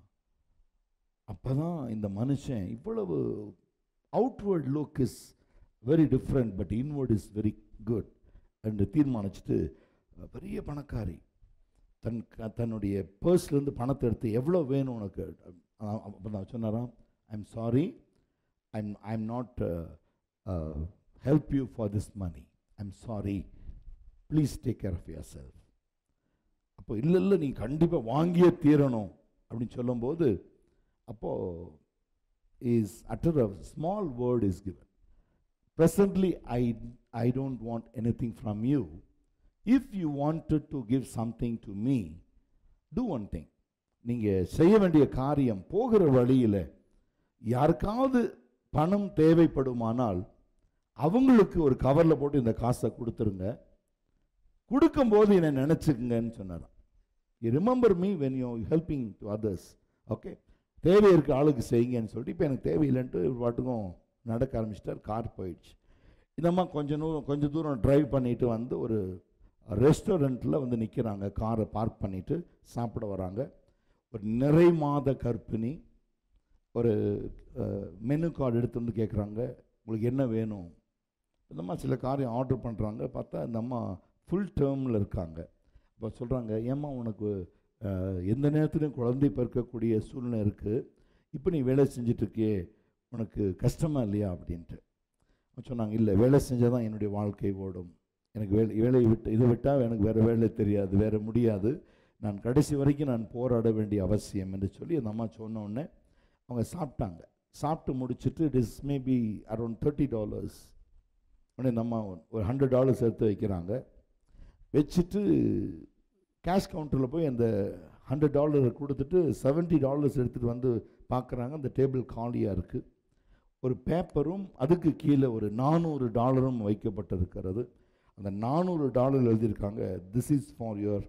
அப்போ தான் இந்த மனுஷன் இவ்வளவு outward look is very different but inward is very good என்று தீர்மானிச்சுட்டு அஹ், பெரிய பணக்காரி தன் க- தன்னுடைய பர்ஸ்லேருந்து பணத்தை எடுத்து எவ்வளோ வேணும் உனக்கு அப்போ நான் சொன்னாராம் I'm sorry I'm I'm not help you for this money I'm sorry please take care of yourself அப்போ இல்லை இல்லை நீ கண்டிப்பாக வாங்கியே தீரணும் அப்படின்னு சொல்லும்போது அப்போது is utter a small word is given presently I, I don't want anything from you. If you wanted to give something to me, do one thing. நீங்கள் செய்ய வேண்டிய காரியம் போகிற வழியில் யாருக்காவது பணம் தேவைப்படுமானால் அவங்களுக்கு ஒரு கவரில் போட்டு இந்த காசை கொடுத்துருங்க கொடுக்கும்போது என்னை நினச்சிக்குங்கன்னு சொன்னாராம் you remember me when you helping to others okay தேவை இருக்க ஆளுக்கு செய்யுங்கன்னு சொல்லிட்டு இப்போ எனக்கு தேவையில்லைன்ட்டு ஒரு பாட்டுக்கும் நடக்க ஆரம்பிச்சிட்டார் கார் போயிடுச்சு இந்தம்மா கொஞ்சம் தூரம் கொஞ்சம் தூரம் டிரைவ் பண்ணிட்டு வந்து ஒரு ரெஸ்டாரண்ட்டில் வந்து நிற்கிறாங்க காரை பார்க் பண்ணிட்டு சாப்பிட வராங்க ஒரு நிறை மாத கர்ப்பிணி ஒரு மெனு கார்டு எடுத்து வந்து கேட்குறாங்க உங்களுக்கு என்ன வேணும் இந்தம்மா சில காரியம் ஆர்டர் பண்ணுறாங்க பார்த்தா இந்த அம்மா ஃபுல் டேர்மில் இருக்காங்க இப்போ சொல்கிறாங்க ஏம்மா உனக்கு அஹ், எந்த நேரத்துலையும் குழந்தை பிறக்கக்கூடிய சூழ்நிலை இருக்குது இப்போ நீ வேலை செஞ்சிட்ருக்கியே உனக்கு கஷ்டமா இல்லையா அப்படின்ட்டு அவங்க சொன்னாங்க இல்லை வேலை செஞ்சால் தான் என்னுடைய வாழ்க்கை ஓடும் எனக்கு வேலை வேலையை விட்டு இதை விட்டால் எனக்கு வேறு வேலை தெரியாது வேறு முடியாது நான் கடைசி வரைக்கும் நான் போராட வேண்டிய அவசியம் என்று சொல்லி அந்த அம்மா சொன்ன உடனே அவங்க சாப்பிட்டாங்க சாப்பிட்டு முடிச்சுட்டு it is maybe around thirty dollars உடனே இந்த அம்மா ஒரு ஹண்ட்ரட் டாலர்ஸ் எடுத்து வைக்கிறாங்க வச்சுட்டு கேஷ் கவுண்டரில் போய் அந்த ஹண்ட்ரட் டாலரை கொடுத்துட்டு செவன்ட்டி டாலர்ஸ் எடுத்துகிட்டு வந்து பார்க்குறாங்க அந்த டேபிள் காலியாக இருக்குது ஒரு பேப்பரும் அதுக்கு கீழே ஒரு நானூறு டாலரும் வைக்கப்பட்டிருக்கிறது அந்த நானூறு டாலர் எழுதியிருக்காங்க this is for your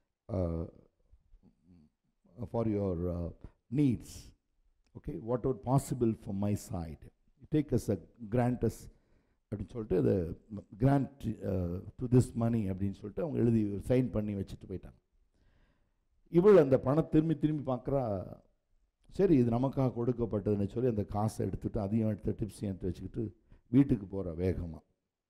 for your needs okay whatever possible for my side take us a grant us அப்படின்னு சொல்லிட்டு அதை கிராண்ட் டு திஸ் மணி அப்படின்னு சொல்லிட்டு அவங்க எழுதி சைன் பண்ணி வச்சுட்டு போயிட்டாங்க இவள் அந்த பணம் திரும்பி திரும்பி பார்க்குறா சரி இது நமக்காக கொடுக்கப்பட்டதுன்னு சொல்லி அந்த காசை எடுத்துட்டு அதையும் எடுத்து டிப்ஸையும் எடுத்து வச்சுக்கிட்டு வீட்டுக்கு போகிற வேகமாக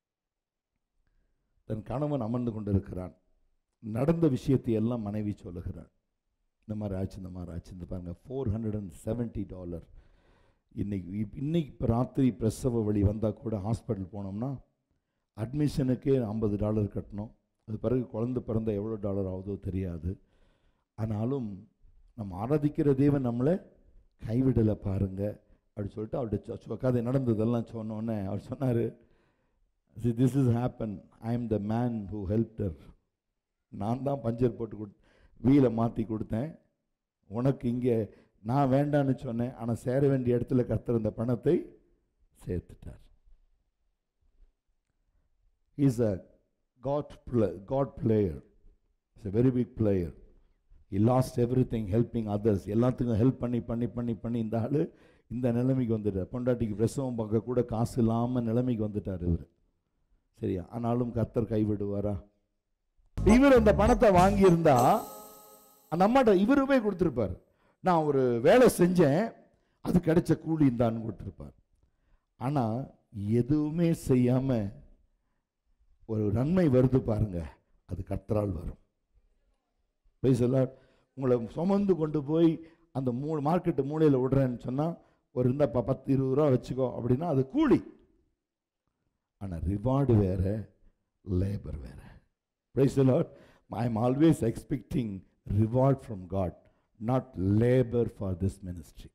தன் கணவன் அமர்ந்து கொண்டிருக்கிறான் நடந்த விஷயத்தை எல்லாம் மனைவி சொல்லுகிறாள் இந்த மாதிரி ஆச்சு இந்த மாதிரி ஆச்சு இந்த பாருங்க four hundred and seventy dollar இன்னைக்கு இப்- இன்னைக்கு இப்போ ராத்திரி பிரசவ வழி வந்தால் கூட ஹாஸ்பிட்டல் போனோம்னா அட்மிஷனுக்கே ஐம்பது டாலர் கட்டணும் அது பிறகு குழந்தை பிறந்தா எவ்வளோ டாலர் ஆகுதோ தெரியாது ஆனாலும் நம்ம ஆராதிக்கிற தேவன் நம்மளை கைவிடலை பாருங்க அப்படி சொல்லிட்டு அவர்கிட்ட சொ- சொ- கதை நடந்ததெல்லாம் சொன்னோன்னே அவர் சொன்னார் this is happen I am the man who helped her நான் தான் பஞ்சர் போட்டு கொடு வீலை மாற்றி கொடுத்தேன் உனக்கு இங்கே நான் வேண்டான்னு சொன்னேன் ஆனால் சேர வேண்டிய இடத்துல கர்த்தர் இந்த பணத்தை சேர்த்துட்டார் is a God God player is a very big player he lost everything helping others எல்லாத்துக்கும் ஹெல்ப் பண்ணி பண்ணி பண்ணி பண்ணி இந்த ஆள் இந்த நிலைமைக்கு வந்துட்டார் பொண்டாட்டிக்கு பிரசவம் பார்க்க கூட காசு இல்லாமல் நிலைமைக்கு வந்துட்டார் இவர் சரியா ஆனாலும் கர்த்தர் கைவிடுவாரா இவர் அந்த பணத்தை வாங்கியிருந்தா அந்த அம்மாட்ட இவரு போய் கொடுத்துருப்பார் நான் ஒரு வேலை செஞ்சேன் அது கிடைச்ச கூலி இந்தான்னு கொடுத்துருப்பார் ஆனால் எதுவுமே செய்யாமல் ஒரு நன்மை வருது பாருங்க அது கர்த்தரால் வரும் Praise the Lord. உங்களை சுமந்து கொண்டு போய் அந்த மூ மார்க்கெட்டு மூலையில் விடுறேன்னு சொன்னால் ஒரு இருந்தால் ப பத்து இருபது ரூபா வச்சுக்கோ அப்படின்னா அது கூலி ஆனால் ரிவார்டு வேற லேபர் வேற Praise the Lord. I am always expecting reward from God, not labor for this ministry.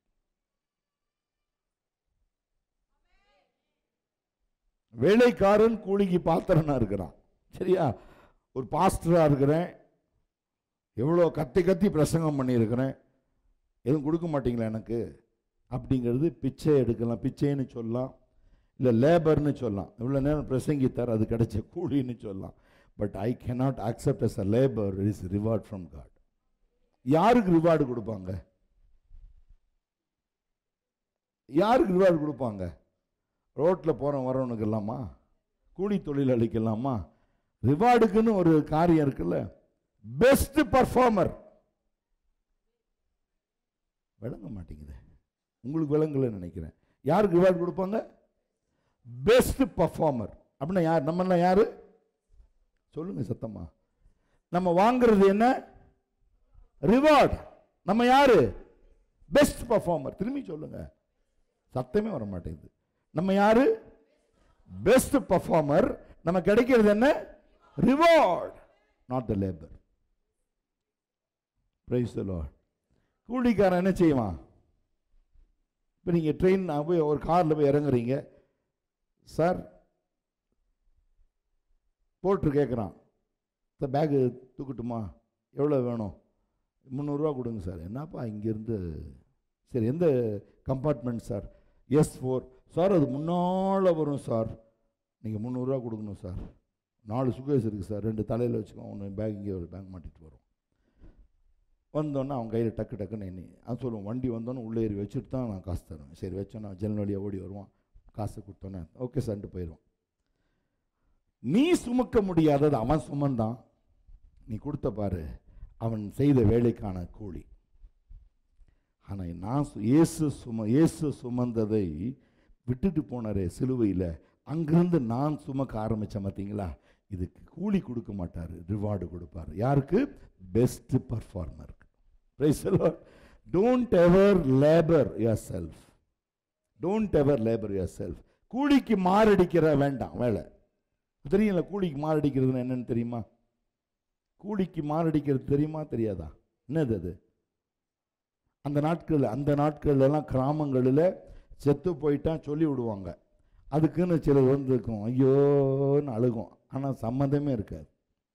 வேலைக்காரன் கூலிக்கு பாத்திரனா இருக்கிறான் சரியா ஒரு பாஸ்டராக இருக்கிறேன் எவ்வளோ கத்தி கத்தி பிரசங்கம் பண்ணியிருக்கிறேன் எதுவும் கொடுக்க மாட்டீங்களா எனக்கு அப்படிங்கிறது பிச்சை எடுக்கலாம் பிச்சைன்னு சொல்லலாம் இல்லை லேபர்னு சொல்லலாம் இவ்வளோ நேரம் பிரசங்கித்தார் அது கிடைச்ச கூலின்னு சொல்லலாம் but I cannot accept as a labour is reward from God யாருக்கு ரிவார்டு கொடுப்பாங்க யாருக்கு ரிவார்டு கொடுப்பாங்க ரோட்டில் போகிறோம் வரவனுக்கு இல்லாமா கூலி தொழிலாளிக்கு இல்லாமா ரிவார்டுக்குன்னு ஒரு காரியம் இருக்குல்ல பெஸ்ட் பர்ஃபார்மர் விளங்க மாட்டேங்குது உங்களுக்கு விளங்கலன்னு நினைக்கிறேன் யாருக்கு ரிவார்டு கொடுப்பாங்க பெஸ்ட் பர்ஃபார்மர் அப்படின்னா யார் நம்மளாம் யாரு சொல்லுங்க சத்தமா நம்ம வாங்குறது என்ன ரிவார்டு நம்ம யாரு பெஸ்ட் பர்ஃபார்மர் திரும்பி சொல்லுங்க சத்தமே வர மாட்டேங்குது நம்ம யாரு பெஸ்ட் பர்ஃபார்மர் நம்ம கிடைக்கிறது என்ன reward not the labour praise the lord கூலிக்காரன் என்ன செய்வான் இப்போ நீங்கள் ட்ரெயின் போய் ஒரு காரில் போய் இறங்குறீங்க சார் போட்டு கேட்குறான் சார் பேகு தூக்கட்டுமா எவ்வளோ வேணும் முந்நூறுரூவா கொடுங்க சார் என்னப்பா இங்கேருந்து சரி எந்த compartment sir S four sir அது முன்னால் வரும் சார் நீங்கள் முந்நூறுரூவா கொடுக்கணும் சார் நாலு சுகேஸ் இருக்குது சார் ரெண்டு தலையில் வச்சுக்கோ ஒன்று பேக் இங்கே ஒரு பேக் மாட்டிட்டு வரும் வந்தோன்னே அவன் கையில் டக்கு டக்குன்னு எண்ணி அது சொல்லுவோம் வண்டி வந்தோன்னே உள்ளே ஏறி வச்சுட்டு தான் நான் காசு தருவேன் சரி வச்சோன்னா ஜன்னல் வழியாக ஓடி வருவான் காசு கொடுத்தோன்னே ஓகே சார்ன்ட்டு போயிடுவான் நீ சுமக்க முடியாதது அவன் சுமந்தான் நீ கொடுத்த பாரு அவன் செய்த வேலைக்கான கூலி ஆனால் நான் சு- இயேசு சும இயேசு சுமந்ததை விட்டுட்டு போனாரே சிலுவையில் அங்கிருந்து நான் சுமக்க ஆரம்பித்தேன் பார்த்தீங்களா இதுக்கு கூலி கொடுக்க மாட்டார் ரிவார்டு கொடுப்பார் யாருக்கு பெஸ்ட் பர்ஃபார்மருக்கு don't ever labour yourself don't ever labour yourself கூலிக்கு மாரடிக்கிற வேண்டாம் வேலை தெரியல கூலிக்கு மாரடிக்கிறதுன்னு என்னன்னு தெரியுமா கூலிக்கு மாரடிக்கிறது தெரியுமா தெரியாதா என்னது அது அந்த நாட்களில் அந்த நாட்கள்ல எல்லாம் கிராமங்களில் செத்து போயிட்டா சொல்லி விடுவாங்க அதுக்குன்னு சிலர் வந்து இருக்கும் ஐயோன்னு அழுகும் ஆனால் சம்மந்தமே இருக்காது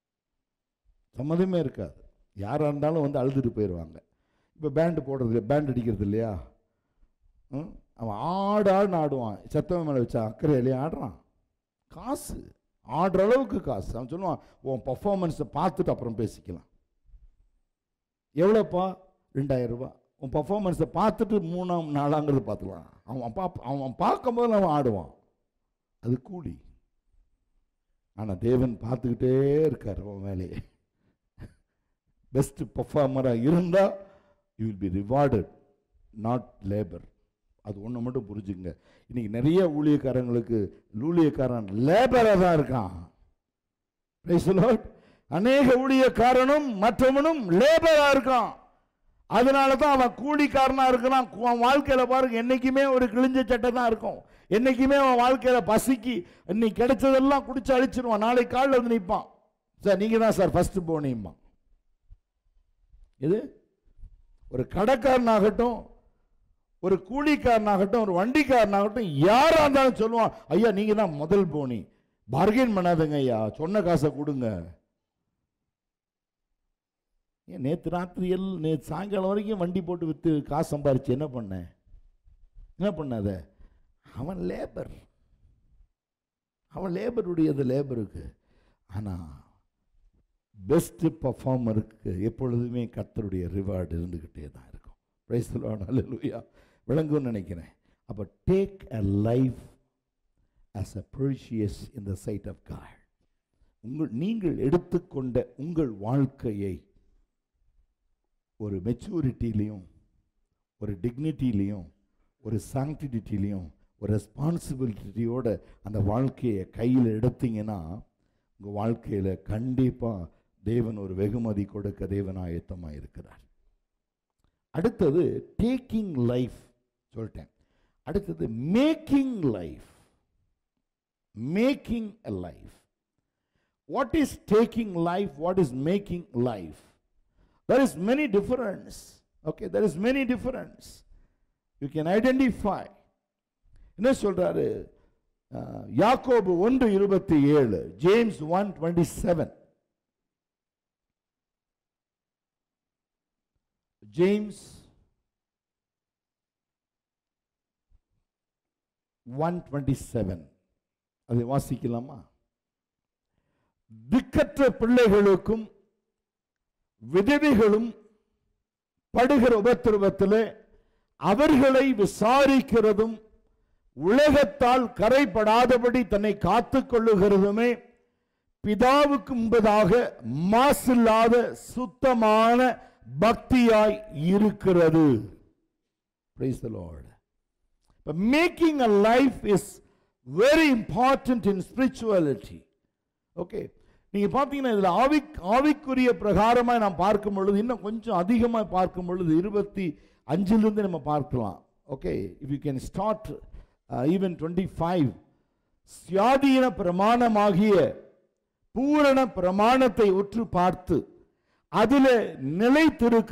சம்மந்தமே இருக்காது யாராக இருந்தாலும் வந்து அழுதுட்டு போயிடுவாங்க இப்போ பேண்டு போடுறது பேண்ட் அடிக்கிறது இல்லையா ம்? அவன் ஆடு ஆடுன்னு ஆடுவான் செத்தவன் மேலே வச்சா அக்கறையிலேயே ஆடுறான் காசு ஆடுற அளவுக்கு காசு அவன் சொல்லுவான் உன் பர்ஃபார்மன்ஸை பார்த்துட்டு அப்புறம் பேசிக்கலாம் எவ்வளோப்பா ரெண்டாயிரம் ரூபாய் உன் பர்ஃபார்மன்ஸை பார்த்துட்டு மூணாம் நாலாங்கிறது பார்த்துக்கலாம் அவன் பா அவன் பார்க்கும்போது அவன் ஆடுவான் அது கூலி ஆனால் தேவன் பார்த்துக்கிட்டே இருக்கார் அவன் வேலையை பெஸ்ட் பர்ஃபார்மராக இருந்தால் you will be rewarded not labour அது ஒன்று மட்டும் புரிஞ்சுங்க இன்னைக்கு நிறைய ஊழியக்காரங்களுக்கு ஊழியக்காரன் லேபராக தான் இருக்கான் Praise the Lord. அநேக ஊழியக்காரனும் மற்றவனும் லேபரா இருக்கான் அதனால தான் அவன் கூலிக்காரனா இருக்கிறான் கு- அவன் வாழ்க்கையில பாருங்க என்னைக்குமே ஒரு கிழிஞ்ச சட்டை தான் இருக்கும் என்னைக்குமே அவன் வாழ்க்கையில பசிக்கு இன்னைக்கு கிடைச்சதெல்லாம் குடிச்சு அழிச்சிருவான் நாளைக்கு காலில் வந்து நிற்பான் சார் நீங்க தான் சார் ஃபர்ஸ்ட் போனீம்மா இது ஒரு கடைக்காரனாகட்டும் ஒரு கூலிக்காரனாகட்டும் ஒரு வண்டிக்காரனாகட்டும் யாரா இருந்தாலும் சொல்லுவான் ஐயா நீங்க தான் முதல் போனி பார்கெயின் பண்ணாதுங்க ஐயா சொன்ன காசை கொடுங்க ஏன் நேற்று ராத்திரி எல் நேற்று சாயங்காலம் வரைக்கும் வண்டி போட்டு விற்று காசு சம்பாரிச்சு என்ன பண்ண என்ன பண்ணாத அவன் லேபர் அவன் லேபருடையது லேபருக்கு ஆனால் பெஸ்ட் பர்ஃபார்மருக்கு எப்பொழுதுமே கர்த்தருடைய ரிவார்டு இருந்துக்கிட்டே தான் இருக்கும் பிரைஸ் அல்லேலூயா விளங்கும்னு நினைக்கிறேன் அப்போ take a life as a precious in the sight of God உங்கள் நீங்கள் எடுத்துக்கொண்ட உங்கள் வாழ்க்கையை ஒரு மெச்சூரிட்டிலையும் ஒரு டிக்னிட்டிலையும் ஒரு சாங்டிட்டிலையும் ஒரு ரெஸ்பான்சிபிலிட்டியோட அந்த வாழ்க்கையை கையில் எடுத்தீங்கன்னா உங்கள் வாழ்க்கையில் கண்டிப்பாக தேவன் ஒரு வெகுமதி கொடுக்க தேவன் ஆயத்தமாக இருக்கிறார் அடுத்தது டேக்கிங் லைஃப் சொல்லிட்டேன் அடுத்தது making life making a life what is taking life what is making life there is many difference okay there is many difference you can identify என்ன சொல்றாரு அஹ், யாக்கோபு ஒன்று இருபத்தி ஏழு James one twenty seven James one twenty seven அதை வாசிக்கலாமா திக்கற்ற பிள்ளைகளுக்கும் விதவைகளும் படுகிற உபத்திரவத்திலே அவர்களை விசாரிக்கிறதும் உலகத்தால் கரைப்படாதபடி தன்னை காத்துக் கொள்ளுகிறதுமே பிதாவுக்கு முன்பதாக மாசில்லாத சுத்தமான பக்தியாய் இருக்கிறது Praise the Lord. But making a life is very important in spirituality. Okay நீங்க பார்த்தீங்கன்னா இதுல ஆவி ஆவிக்குரிய பிரகாரமாக நாம் பார்க்கும் பொழுது இன்னும் கொஞ்சம் அதிகமாக பார்க்கும் பொழுது இருபத்தி அஞ்சிலிருந்து நம்ம பார்க்கலாம் okay if you can start even twenty five சுயாதீன பிரமாணமாகிய பூரண பிரமாணத்தை உற்று பார்த்து அதில்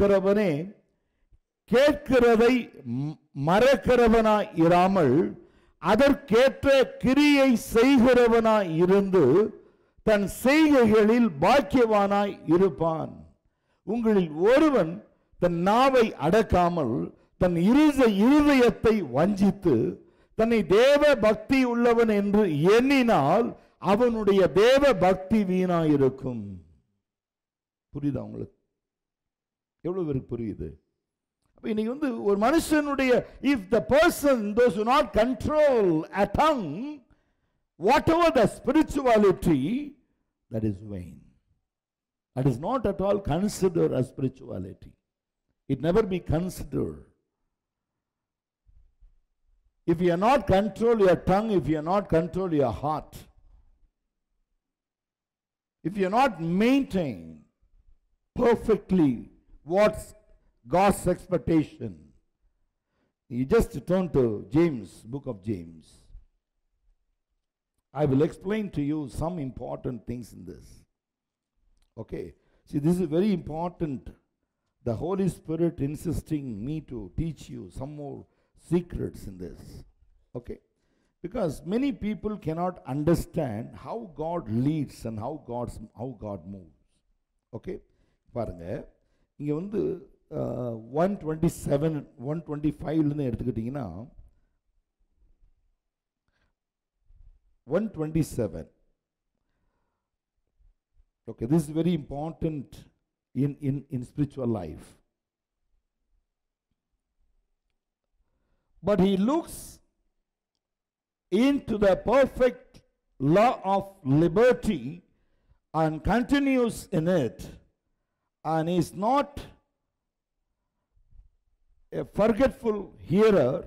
நிலைத்திருக்கிறவனே கேட்கிறதை ம- மறக்கிறவனாய் இராமல் அதற்கேற்ற கிரியை செய்கிறவனாய் இருந்து தன் செய்கைகளில் பாக்கியவானாய் இருப்பான் உங்களில் ஒருவன் தன் நாவை அடக்காமல் தன் இருத இருதயத்தை வஞ்சித்து தன்னை தேவ பக்தி உள்ளவன் என்று எண்ணினால் அவனுடைய தேவ பக்தி வீணாயிருக்கும் புரியுதா உங்களுக்கு எவ்வளவு பேருக்கு புரியுது அப்ப இன்னைக்கு வந்து ஒரு மனுஷனுடைய if the person those not control a tongue whatever the spirituality that is vain That is not at all considered as spirituality. It never be considered. If you are not control your tongue, if you are not control your heart, if you are not maintain perfectly what's God's expectation, you just turn to James, book of James. I will explain to you some important things in this. Okay. See, this is very important. The Holy Spirit insisting me to teach you some more secrets in this. Okay. Because many people cannot understand how God leads and how God's how God moves. Okay. பாருங்க இங்க வந்து one twenty seven one twenty ஃபைவ்லேருந்து எடுத்துக்கிட்டிங்கன்னா one twenty seven Okay, this is very important in, in, in spiritual life. But he looks into the perfect law of liberty and continues in it and is not a forgetful hearer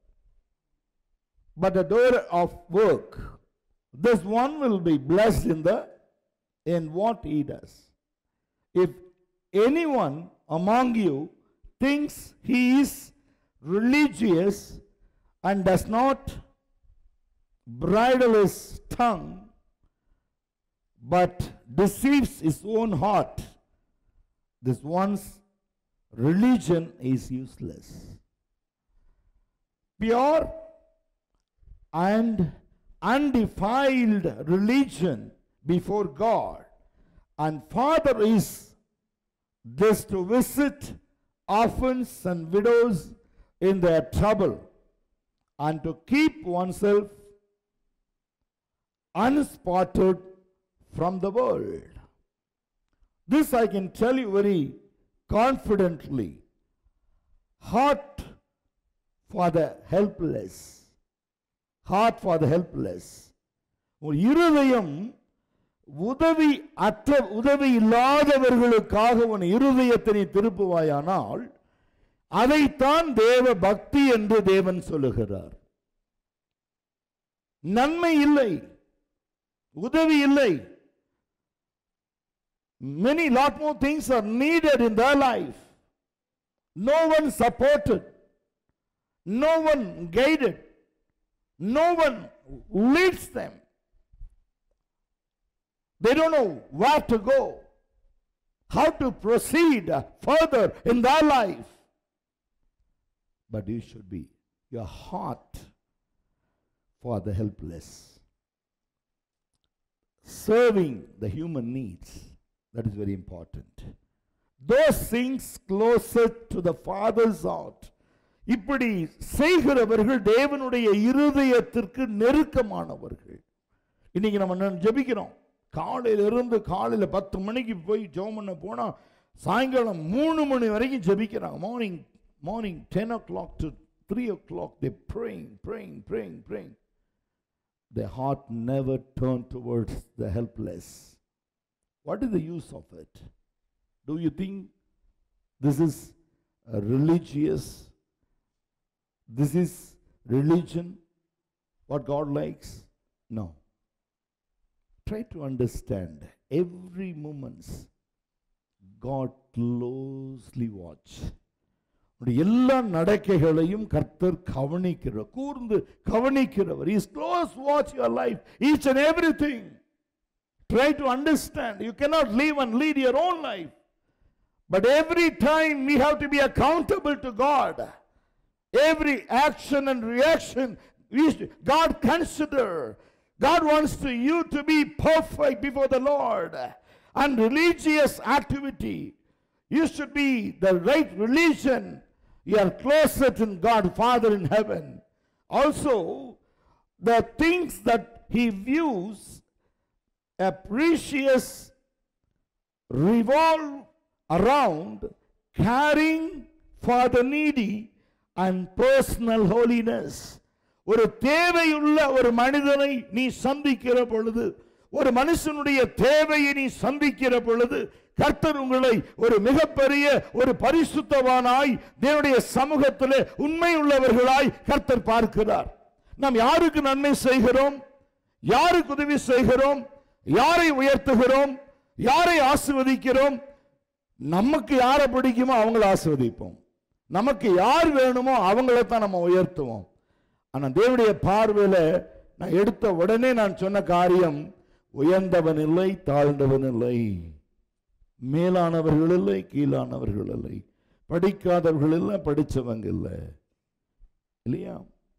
but a doer of work. This one will be blessed in the in what he does. If anyone among you thinks he is religious and does not bridle his tongue but deceives his own heart, this one's religion is useless. Pure and undefiled religion before God. And Father is this to visit orphans and widows in their trouble and to keep oneself unspotted from the world. This I can tell you very confidently. Heart for the helpless. Heart for the helpless. ஒரு இருதயம் உதவி அற்ற உதவி இல்லாதவர்களுக்காக உன் இருதயத்தை நீ திருப்புவாயானால் அதைத்தான் தேவ பக்தி என்று தேவன் சொல்லுகிறார் நன்மை இல்லை உதவி இல்லை many lot more things are needed in their life no one supported no one guided no one leads them they don't know where to go, how to proceed further in their life. But you should be your heart for the helpless, serving the human needs. That is very important. Those things closer to the Father's heart. இப்படி செய்கிறவர்கள் தேவனுடைய இருதயத்திற்கு நெருக்கமானவர்கள் இன்னைக்கு நம்ம என்ன ஜெபிக்கிறோம் காலையில இருந்து காலையில் பத்து மணிக்கு போய் ஜெபம் பண்ண போனால் சாயங்காலம் மூணு மணி வரைக்கும் ஜெபிக்கிறாங்க morning morning ten o'clock to three o'clock they praying praying praying praying the heart never turn towards the helpless what is the use of it do you think this is religious this is religion what God likes no try to understand every moment God closely watch உன்னுடைய எல்லா நடக்கைகளையும் கர்த்தர் கவனிக்கிறவர் கூர்ந்து கவனிக்கிறவர் is close watch your life each and everything try to understand you cannot live and lead your own life but every time we have to be accountable to God every action and reaction We should- God consider. God wants to you to be perfect before the Lord. And religious activity. You should be the right religion. You are closer to God, Father in heaven. Also, the things that He views a precious revolve around caring for the needy and personal holiness ஒரு தேவையுள்ள ஒரு மனிதனை நீ சந்திக்கிற பொழுது ஒரு மனுஷனுடைய தேவையை நீ சந்திக்கிற பொழுது கர்த்தர் உங்களை ஒரு மிகப்பெரிய ஒரு பரிசுத்தவானாய் தேவனுடைய சமூகத்திலே உண்மை உள்ளவர்களாய் கர்த்தர் பார்க்கிறார் நாம் யாருக்கு நன்மை செய்கிறோம் யாருக்கு உதவி செய்கிறோம் யாரை உயர்த்துகிறோம் யாரை ஆசிர்வதிக்கிறோம் நமக்கு யாரை பிடிக்குமோ அவங்கள ஆசிர்வதிப்போம் நமக்கு யார் வேணுமோ அவங்கள தான் நம்ம உயர்த்துவோம் ஆனா தேவனுடைய பார்வையில நான் எடுத்த உடனே நான் சொன்ன காரியம் உயர்ந்தவன் இல்லை தாழ்ந்தவன் இல்லை மேலானவர்கள் இல்லை கீழானவர்கள் இல்லை படிக்காதவர்கள் இல்லை படிச்சவங்க இல்லை இல்லையா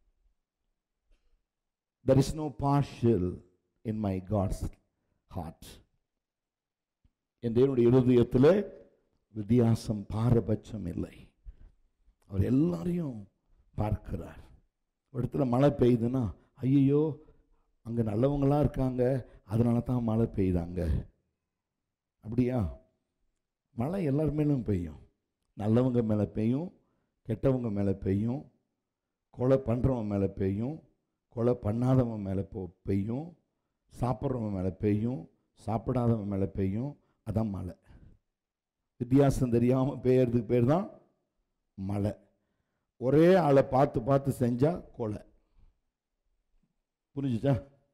there is no partial in my God's heart என் தேவனுடைய இருதயத்தில் வித்தியாசம் பாரபட்சம் இல்லை அவர் எல்லாரையும் பார்க்கிறார் ஒரு இடத்துல மழை பெய்யுதுன்னா ஐயோ அங்கே நல்லவங்களா இருக்காங்க அதனால தான் மழை பெய்யுதாங்க அப்படியா மழை எல்லார் மேலும் பெய்யும் நல்லவங்க மேலே பெய்யும் கெட்டவங்க மேலே பெய்யும் கொலை பண்ணுறவன் மேலே பெய்யும் கொலை பண்ணாதவன் மேலே போ பெய்யும் சாப்பிட்றவன் மேலே பெய்யும் சாப்பிடாதவன் மேலே பெய்யும் அதான் மழை வித்தியாசம் தெரியாமல் பெய்யறதுக்கு பேர் தான் மழை ஒரே ஆளை பார்த்து பார்த்து செஞ்சா கொலை புரிஞ்சுச்சா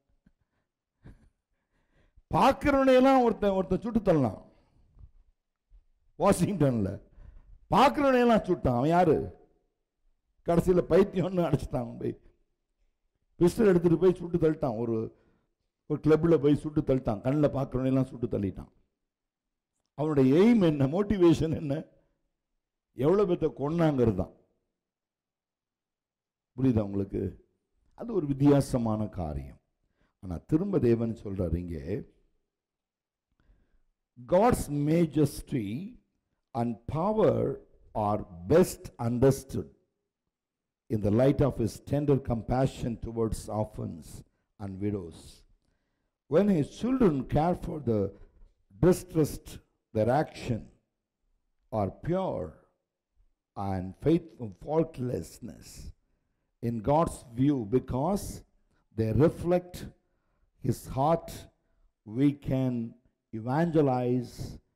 பார்க்குறவனையெல்லாம் ஒருத்தன் ஒருத்தன் சுட்டு தள்ளலாம் வாஷிங்டனில் பார்க்குறவனையெல்லாம் சுட்டான் அவன் யாரு கடைசியில் பைத்தியம்னு அடிச்சிட்டான் அவன் போய் பிஸ்டல் எடுத்துகிட்டு போய் சுட்டு தள்ளிட்டான் ஒரு ஒரு கிளப்பில் போய் சுட்டு தள்ளிட்டான் கண்ணில் பார்க்குறவனையெல்லாம் சுட்டு தள்ளிட்டான் அவனுடைய எய்ம் என்ன மோட்டிவேஷன் என்ன எவ்வளோ பேர்த்த கொன்னாங்கிறது தான் புரியுதா உங்களுக்கு அது ஒரு வித்தியாசமான காரியம் ஆனால் திரும்ப தேவன் சொல்றாரு இங்கே God's majesty and power are best understood in the light of his tender compassion towards orphans and widows. When his children care for the distressed, their action are pure and faithful, faultlessness in God's view because they reflect his heart. We can evangelize,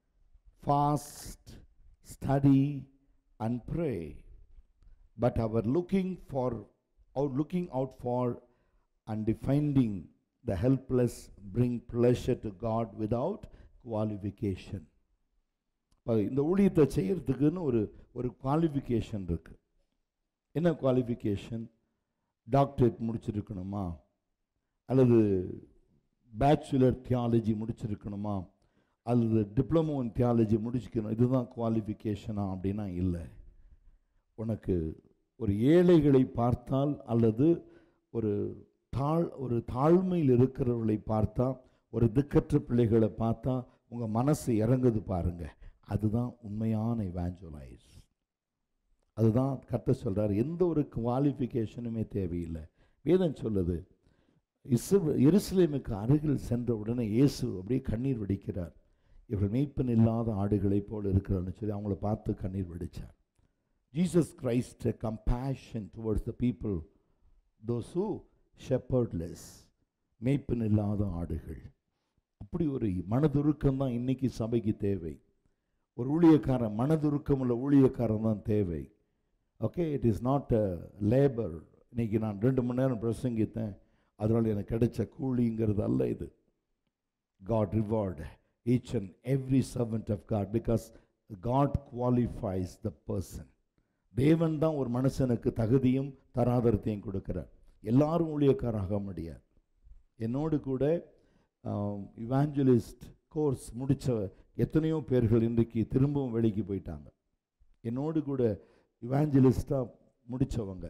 fast, study, and pray but our looking for out looking out for and defending the helpless bring pleasure to God without qualification. இப்ப இந்த ஊழியத்தை செய்யறதுக்குன்னு ஒரு ஒரு qualification இருக்கு என்ன qualification doctorate முடிச்சிருக்கணுமா அல்லது bachelor theology முடிச்சிருக்கணுமா அல்லது diploma in theology முடிச்சுக்கணும் இதுதான் குவாலிஃபிகேஷனா அப்படின்னா இல்லை உனக்கு ஒரு ஏழைகளை பார்த்தால் அல்லது ஒரு தாழ் ஒரு தாழ்மையில் இருக்கிறவர்களை பார்த்தா ஒரு திக்கற்ற பிள்ளைகளை பார்த்தா உங்கள் மனசு இறங்குது பாருங்க அதுதான் உண்மையான இவாஞ்சலைஸ் அதுதான் கத்த சொல்றார் எந்த ஒரு குவாலிஃபிகேஷனுமே தேவையில்லை வேதம் சொல்லுது இஸ்ர எருசலேமுக்கு அருகில் சென்ற உடனே இயேசு அப்படியே கண்ணீர் வடிக்கிறார் இவர்கள் மெய்ப்பன் இல்லாத ஆடுகளைப் போல் இருக்கிறான்னு சொல்லி அவங்கள பார்த்து கண்ணீர் வடிச்சார் Jesus Christ a compassion towards the people, those who shepherdless, மேய்ப்பன் இல்லாத ஆடுகள் அப்படி ஒரு மனதுருக்கம் தான் இன்னைக்கு சபைக்கு தேவை ஒரு ஊழியக்காரன் மனதுருக்கம் உள்ள ஊழியக்காரன் தான் தேவை okay it is not a labour இன்னைக்கு நான் ரெண்டு மணி நேரம் பிரசங்கித்தேன் அதனால் எனக்கு கிடைச்ச கூலிங்கிறது அல்ல இது God reward each and every servant of God because God qualifies the person தேவன் தான் ஒரு மனுஷனுக்கு தகுதியும் தராதரத்தையும் கொடுக்கிறார் எல்லாரும் ஊழியக்காராக முடியாது என்னோடு கூட இவாஞ்சலிஸ்ட் கோர்ஸ் முடித்த எத்தனையோ பேர்கள் இன்றைக்கு திரும்பவும் வெளிக்கு போயிட்டாங்க என்னோடு கூட இவாஞ்சலிஸ்டாக முடித்தவங்க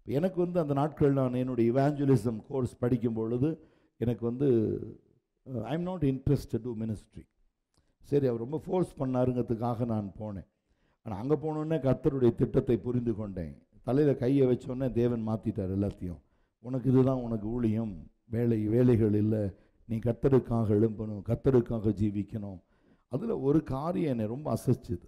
எனக்கு வந்து அந்த நாட்கள் நான் என்னுடைய இவாஞ்சலிசம் கோர்ஸ் படிக்கும் பொழுது எனக்கு வந்து I am not interested to ministry சரி அவர் ரொம்ப ஃபோர்ஸ் பண்ணாருங்கிறதுக்காக நான் போனேன் ஆனால் அங்கே போனோடனே கர்த்தருடைய திட்டத்தை புரிந்து கொண்டேன் தலையில் கையை வச்சோடனே தேவன் மாற்றிட்டார் எல்லாத்தையும் உனக்கு இதுதான் உனக்கு ஊழியம் வேலை வேலைகள் இல்லை நீ கர்த்தருக்காக எழும்பணும் கர்த்தருக்காக ஜீவிக்கணும் அதில் ஒரு காரியம் என்னை ரொம்ப அசைச்சுது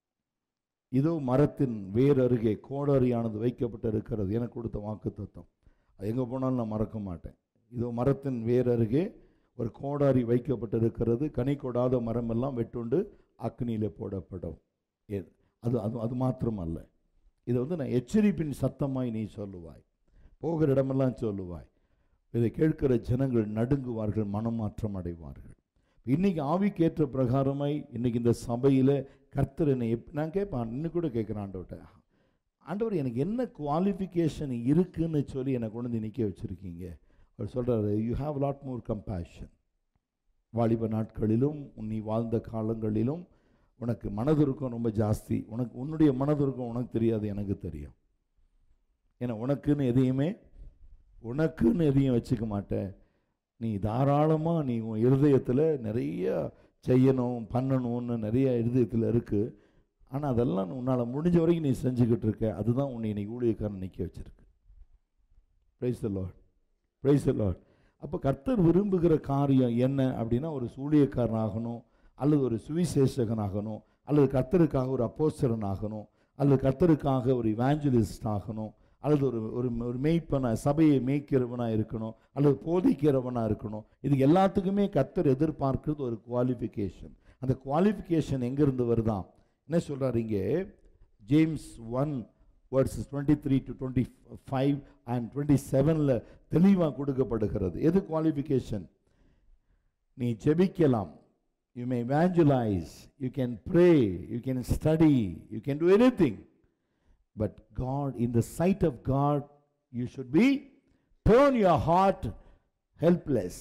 இதோ மரத்தின் வேர் அருகே கோடரியானது வைக்கப்பட்டு இருக்கிறது எனக்கு கொடுத்த வாக்கு தத்துவம் அது எங்கே போனாலும் நான் மறக்க மாட்டேன் இதோ மரத்தின் வேர் அருகே ஒரு கோடாரி வைக்கப்பட்டு இருக்கிறது கனி கொடாத மரமெல்லாம் வெட்டுண்டு அக்னியிலே போடப்படும் ஏ- அது அது அது மாத்திரம் அல்ல இதை வந்து நான் எச்சரிப்பின் சத்தமாய் நீ சொல்லுவாய் போகிற இடமெல்லாம் சொல்லுவாய் இதை கேட்கிற ஜனங்கள் நடுங்குவார்கள் மனமாற்றம் அடைவார்கள் இன்னைக்கு ஆவிக்கேற்ற பிரகாரமாய் இன்னைக்கு இந்த சபையில் கர்த்தர் என்னை எப் நான் கேட்பேன் இன்னும் கூட கேட்குறேன் ஆண்டவர்கிட்ட ஆண்டவர் எனக்கு என்ன குவாலிஃபிகேஷன் இருக்குன்னு சொல்லி என்னை கொண்டு வந்து நிற்க வச்சுருக்கீங்க அவர் சொல்கிறாரு you have lot more compassion வாலிப நாட்களிலும் நீ வாழ்ந்த காலங்களிலும் உனக்கு மனதுருக்கம் ரொம்ப ஜாஸ்தி உனக்கு உன்னுடைய மனதுருக்கம் உனக்கு தெரியாது எனக்கு தெரியும் ஏன்னா உனக்குன்னு எதையுமே உனக்குன்னு எதையும் வச்சுக்க மாட்டேன் நீ தாராளமாக நீ உன் இருதயத்தில் நிறைய செய்யணும் பண்ணணும்னு நிறைய இருதயத்தில் இருக்குது ஆனால் அதெல்லாம் உன்னால் முடிஞ்ச வரைக்கும் நீ செஞ்சுக்கிட்டு இருக்க அதுதான் உன்னை இன்னைக்கு ஊழியக்காரன் நிற்க வச்சிருக்கு praise the lord praise the lord அப்போ கர்த்தர் விரும்புகிற காரியம் என்ன அப்படின்னா ஒரு ஊழியக்காரன் ஆகணும் அல்லது ஒரு சுவிசேஷகன் ஆகணும் அல்லது கர்த்தருக்காக ஒரு அப்போஸ்தலன் ஆகணும் அல்லது கர்த்தருக்காக ஒரு இவாஞ்சலிஸ்ட் ஆகணும் அல்லது ஒரு ஒரு ஒரு மேய்ப்பனா சபையை மேய்க்கிறவனா இருக்கணும் அல்லது போதிக்கிறவனா இருக்கணும் இது எல்லாத்துக்குமே கர்த்தர் எதிர்பார்க்கிறது ஒரு குவாலிஃபிகேஷன் அந்த குவாலிஃபிகேஷன் எங்கிருந்து வருதாம் என்ன சொல்றாரு இங்கே James one words twenty three to twenty five and twenty செவனில் தெளிவாக கொடுக்கப்படுகிறது எது குவாலிஃபிகேஷன் நீ ஜெபிக்கலாம் you may evangelize you can pray you can study you can do anything but god in the sight of god you should be turn your heart helpless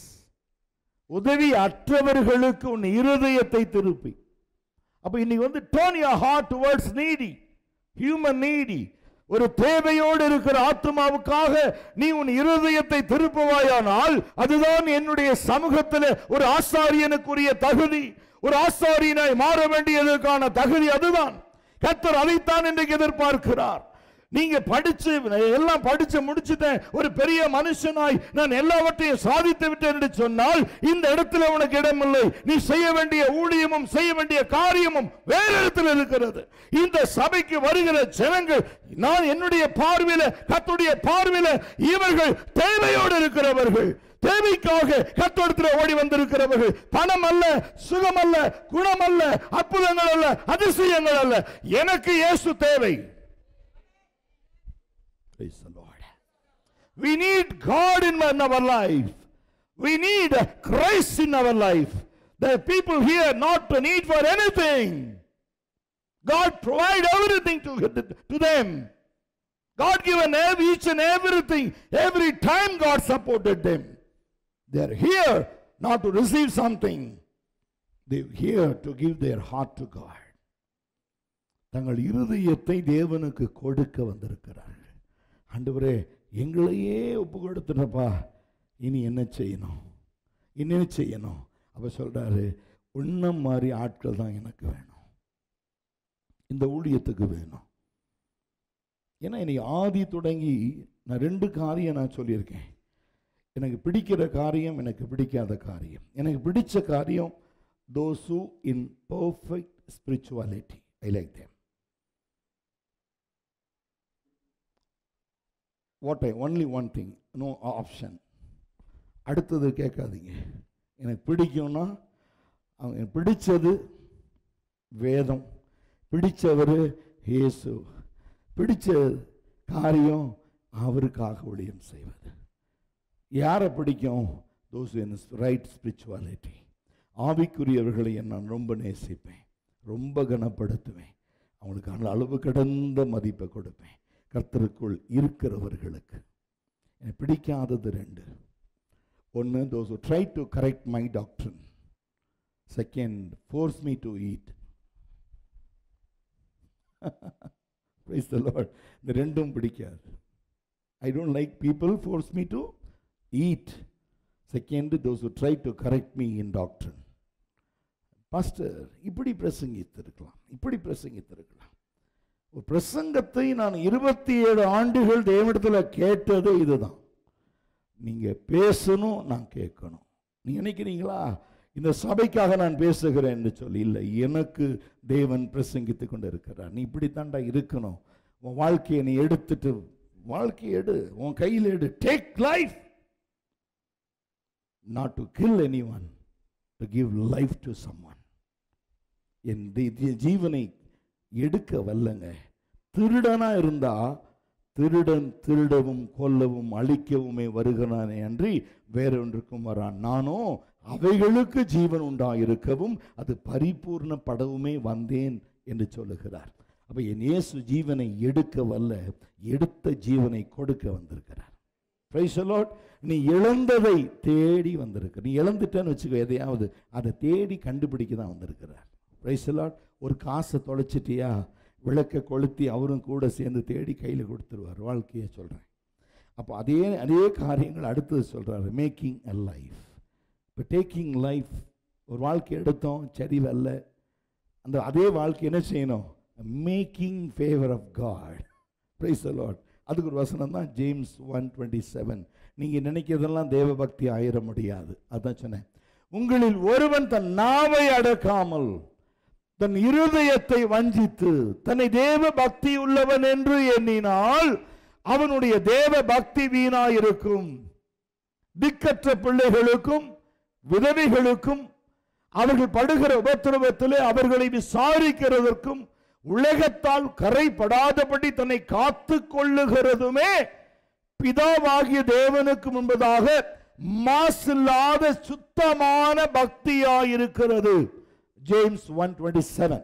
உதவி அற்றவர்களுக்கு உன் இருதயத்தை திருப்பி அப்ப இன்னைக்கு வந்து turn your heart towards needy human needy ஒரு தேவையோடு இருக்கிற ஆத்மாவுக்காக நீ உன் இருதயத்தை திருப்புவாயானால் அதுதான் என்னுடைய சமூகத்தில் ஒரு ஆசாரியனுக்குரிய தகுதி ஒரு ஆசாரியனாய் மாற வேண்டியதற்கான தகுதி அதுதான் கர்த்தர் அதைத்தான் இன்றைக்கு எதிர்பார்க்கிறார் நீங்க படிச்சு எல்லாம் படிச்சு முடிச்சுட்டேன் ஒரு பெரிய மனுஷனாய் நான் எல்லாவற்றையும் சாதித்து விட்டேன் என்று சொன்னால் இந்த இடத்துல உனக்கு இடமில்லை நீ செய்ய வேண்டிய ஊழியமும் செய்ய வேண்டிய காரியமும் வேறு இடத்துல இருக்கிறது இந்த சபைக்கு வருகிற ஜனங்கள் நான் என்னுடைய பார்வையில கத்துடைய பார்வையில இவர்கள் தேவையோடு இருக்கிறவர்கள் தேவைக்காக கத்தோடத்தில் ஓடி வந்திருக்கிறவர்கள் பணம் அல்ல சுகம் அல்ல குணம் அல்ல அற்புதங்கள் அல்ல அதிசயங்கள் அல்ல எனக்கு இயேசு தேவை Praise the Lord. We need God in our life. We need Christ in our life. There are people here not to need for anything. God provide everything to, to them. God given ev- each and everything. Every time God supported them. They are here not to receive something. They are here to give their heart to God. தங்கள் இருதயத்தை தேவனுக்கு கொடுக்க வந்திருக்கிறார்கள் ஆண்டவரே எங்களையே ஒப்பு கொடுத்துட்டப்பா இனி என்ன செய்யணும் இனி என்ன செய்யணும் அப்ப சொல்றாரு உன்ன மாதிரி ஆட்கள் தான் எனக்கு வேணும் இந்த ஊழியத்துக்கு வேணும் ஏன்னா இன்னைக்கு ஆதி தொடங்கி நான் ரெண்டு காரியம் நான் சொல்லியிருக்கேன் எனக்கு பிடிக்கிற காரியம் எனக்கு பிடிக்காத காரியம் எனக்கு பிடிச்ச காரியம் those who in perfect spirituality I like them what I only one thing no option அடுத்தது கேட்காதீங்க எனக்கு பிடிக்கும்னா அவங்க எனக்கு பிடிச்சது வேதம் பிடிச்சவர் இயேசு பிடிச்ச காரியம் அவருக்காக ஊழியம் செய்வது யாரை பிடிக்கும் தோஸ் இன் ரைட் ஸ்பிரிச்சுவாலிட்டி ஆவிக்குரியவர்களை நான் ரொம்ப நேசிப்பேன் ரொம்ப கனப்படுத்துவேன் அவங்களுக்கான அளவு கடந்த மதிப்பை கொடுப்பேன் கர்த்தருக்குள் இருக்கிறவர்களுக்கு எனக்கு பிடிக்காதது ரெண்டு ஒன்று those try to correct my doctor second force me to eat praise the lord இந்த ரெண்டும் பிடிக்காது I don't like people force me to eat second those try to correct me in doctor pastor இப்படி பிரசங்கித்திருக்கலாம் இப்படி பிரசங்கித்திருக்கலாம் ஒரு பிரசங்கத்தை நான் இருபத்தி ஏழு ஆண்டுகள் தேவனிடத்தில் கேட்டது இதுதான் நீங்க பேசணும் நான் கேட்கணும் நீ நினைக்கிறீங்களா இந்த சபைக்காக நான் பேசுகிறேன் என்று சொல்லி இல்லை எனக்கு தேவன் பிரசங்கித்து கொண்டு இருக்கிறார் நீ இப்படித்தாண்டா இருக்கணும் உன் வாழ்க்கையை நீ எடுத்துட்டு வாழ்க்கையை எடு உன் கையில் எடு take life not to kill anyone to give life to someone என் தி- தி- ஜீவனை எடுக்க வல்லங்க திருடனா இருந்தா திருடன் திருடவும் கொல்லவும் அழிக்கவுமே வருகிறானே அன்றி வேறொன்றுக்கும் வரான் நானோ அவைகளுக்கு ஜீவன் உண்டாயிருக்கவும் அது பரிபூர்ணப்படவுமே வந்தேன் என்று சொல்லுகிறார் அப்ப என் இயேசு ஜீவனை எடுக்க வல்ல எடுத்த ஜீவனை கொடுக்க வந்திருக்கிறார் Praise the Lord. நீ இழந்ததை தேடி வந்திருக்க நீ இழந்துட்டேன்னு வச்சுக்கோ எதையாவது அதை தேடி கண்டுபிடிக்க தான் வந்திருக்கிறார் Praise the Lord. ஒரு காசை தொலைச்சிட்டியா விளக்க கொளுத்தி அவரும் கூட சேர்ந்து தேடி கையில் கொடுத்துருவார் வாழ்க்கையை சொல்கிறேன் அப்போ அதே அதே காரியங்கள் அடுத்தது சொல்கிறாரு மேக்கிங் அ லைஃப் இப்போ டேக்கிங் லைஃப் ஒரு வாழ்க்கை எடுத்தோம் சரி வரல அந்த அதே வாழ்க்கை என்ன செய்யணும் making favour of God praise Lord அதுக்கு ஒரு வசனம் தான் ஜேம்ஸ் ஒன் டுவெண்ட்டி செவன் நீங்கள் நினைக்கிறதெல்லாம் தேவ பக்தி ஆயிர முடியாது அதான் சொன்னேன் உங்களில் ஒருவன் தன் நாவை அடக்காமல் தன் இருதயத்தை வஞ்சித்து தன்னை தேவ பக்தி உள்ளவன் என்று எண்ணினால் அவனுடைய தேவ பக்தி வீணாயிருக்கும் திக்கற்ற பிள்ளைகளுக்கும் விதவைகளுக்கும் அவர்கள் படுகிற உபத்திரவத்திலே அவர்களை விசாரிக்கிறதற்கும் உலகத்தால் கரைப்படாதபடி தன்னை காத்து கொள்ளுகிறதுமே பிதாவாகிய தேவனுக்கு முன்பதாக மாசில்லாத சுத்தமான பக்தியாயிருக்கிறது ஜேம்ஸ் ஒன் டுவெண்ட்டி செவன்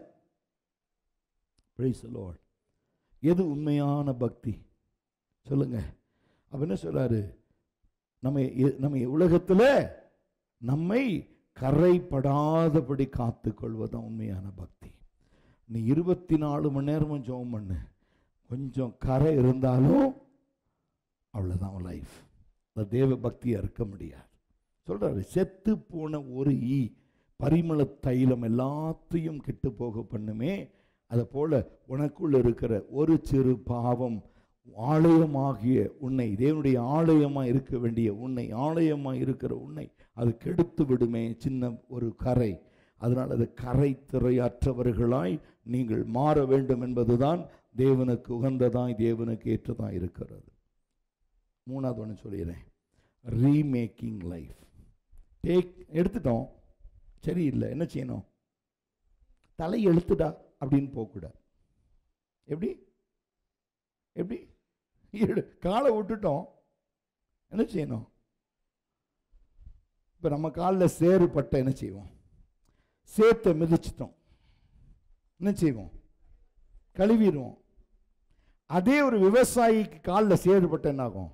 எது உண்மையான பக்தி சொல்லுங்க அப்ப என்ன சொல்றாரு நம்ம நம்ம உலகத்துல நம்மை கரைப்படாதபடி காத்துக்கொள்வதுதான் உண்மையான பக்தி நீ இருபத்தி நாலு மணி நேரமும் ஜெபம் பண்ணு கொஞ்சம் கரை இருந்தாலும் அவ்வளோதான் உன் லைஃப் அந்த தேவ பக்தியாக இருக்க முடியாது சொல்றாரு செத்து போன ஒரு ஈ பரிமள தைலம் எல்லாத்தையும் கெட்டு போக பண்ணுமே அதை போல உனக்குள் இருக்கிற ஒரு சிறு பாவம் ஆலயமாகிய உன்னை தேவனுடைய ஆலயமாக இருக்க வேண்டிய உன்னை ஆலயமாக இருக்கிற உன்னை அது கெடுத்து விடுமே சின்ன ஒரு கரை அதனால் அது கரை திரையற்றவர்களாய் நீங்கள் மாற வேண்டும் என்பதுதான் தேவனுக்கு உகந்ததாய் தேவனுக்கு ஏற்றதாய் இருக்கிறது மூணாவது ஒன்று சொல்லிடுறேன் ரீமேக்கிங் லைஃப் டேக் எடுத்துட்டோம் சரியில்லை என்ன செய்யணும் தலை எழுத்துடா அப்படின்னு போகக்கூடாது எப்படி எப்படி எடு காலை விட்டுட்டோம் என்ன செய்யணும் இப்போ நம்ம காலில் சேறு பட்ட என்ன செய்வோம் சேத்தை மிதிச்சிட்டோம் என்ன செய்வோம் கழுவிடுவோம் அதே ஒரு விவசாயிக்கு காலில் சேறு பட்ட என்ன ஆகும்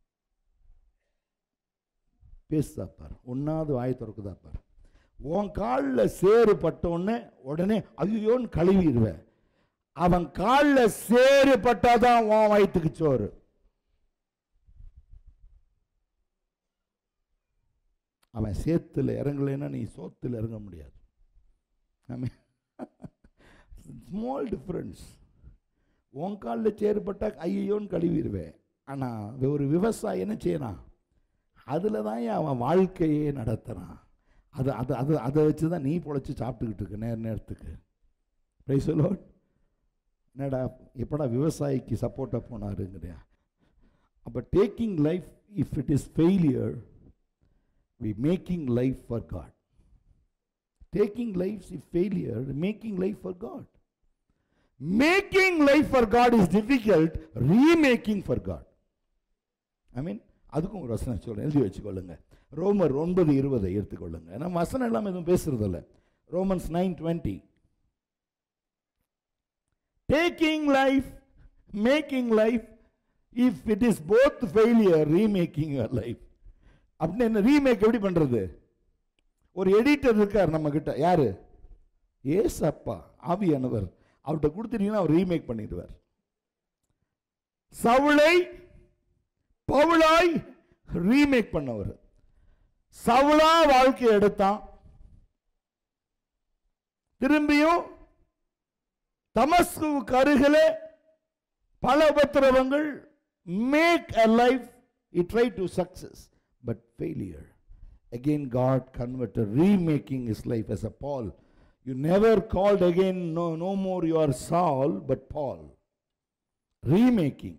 பேசுதா பார் ஒன்றாவது வாய் திறக்குதா பார் உன் காலில் சேறு பட்டோடனே உடனே ஐயோன்னு கழுவிடுவேன் அவன் காலில் சேறு பட்டாதான் உன் வயிற்றுக்கு சோறு அவன் சேத்துல இறங்கலைன்னா நீ சோத்துல இறங்க முடியாது ஸ்மால் டிஃப்ரென்ஸ் உன் காலில் சேறு பட்டா ஐயோன்னு கழுவிடுவேன் ஆனால் ஒரு விவசாயி என்ன செய்யறான் அதில் தான் அவன் வாழ்க்கையே நடத்துகிறான் அது அது அது அதை வச்சு தான் நீ பொழைச்சி சாப்பிட்டுக்கிட்டு இருக்க நேர நேரத்துக்கு ப்ரைஸ் லோட் என்னடா எப்படா விவசாயிக்கு சப்போர்ட்டாக போனாருங்கிறியா அப்போ taking life if it is failure we making life for God taking life is failure making life for God making life for God is difficult remaking for God I mean அதுக்கும் ஒரு வசனம் சொல்கிறேன் எழுதி வச்சுக்கொள்ளுங்க ரோமர் ஒன்பது இருபதை எடுத்துக்கொள்ளுங்க நம்ம வசனம் எல்லாம் எதுவும் பேசுறதில்ல Romans nine twenty taking life making life if it is both failure remaking your life அப்படின்னு என்ன ரீமேக் எப்படி பண்றது ஒரு எடிட்டர் இருக்கார் நம்ம கிட்ட யாரு ஏசப்பா ஆவியானவர் அவர்கிட்ட கொடுத்துட்டீங்கன்னா அவர் ரீமேக் பண்ணிடுவார் சவுளை பவுலாய் ரீமேக் பண்ணவர் சவுளா வாழ்க்கை எடுத்தான் திரும்பியும் தமஸ்குவுக்கு அருகிலே பல உபத்திரவங்கள் make a life it try to success but failure again God converter remaking is life as a Paul you never called again no no more your Saul but Paul remaking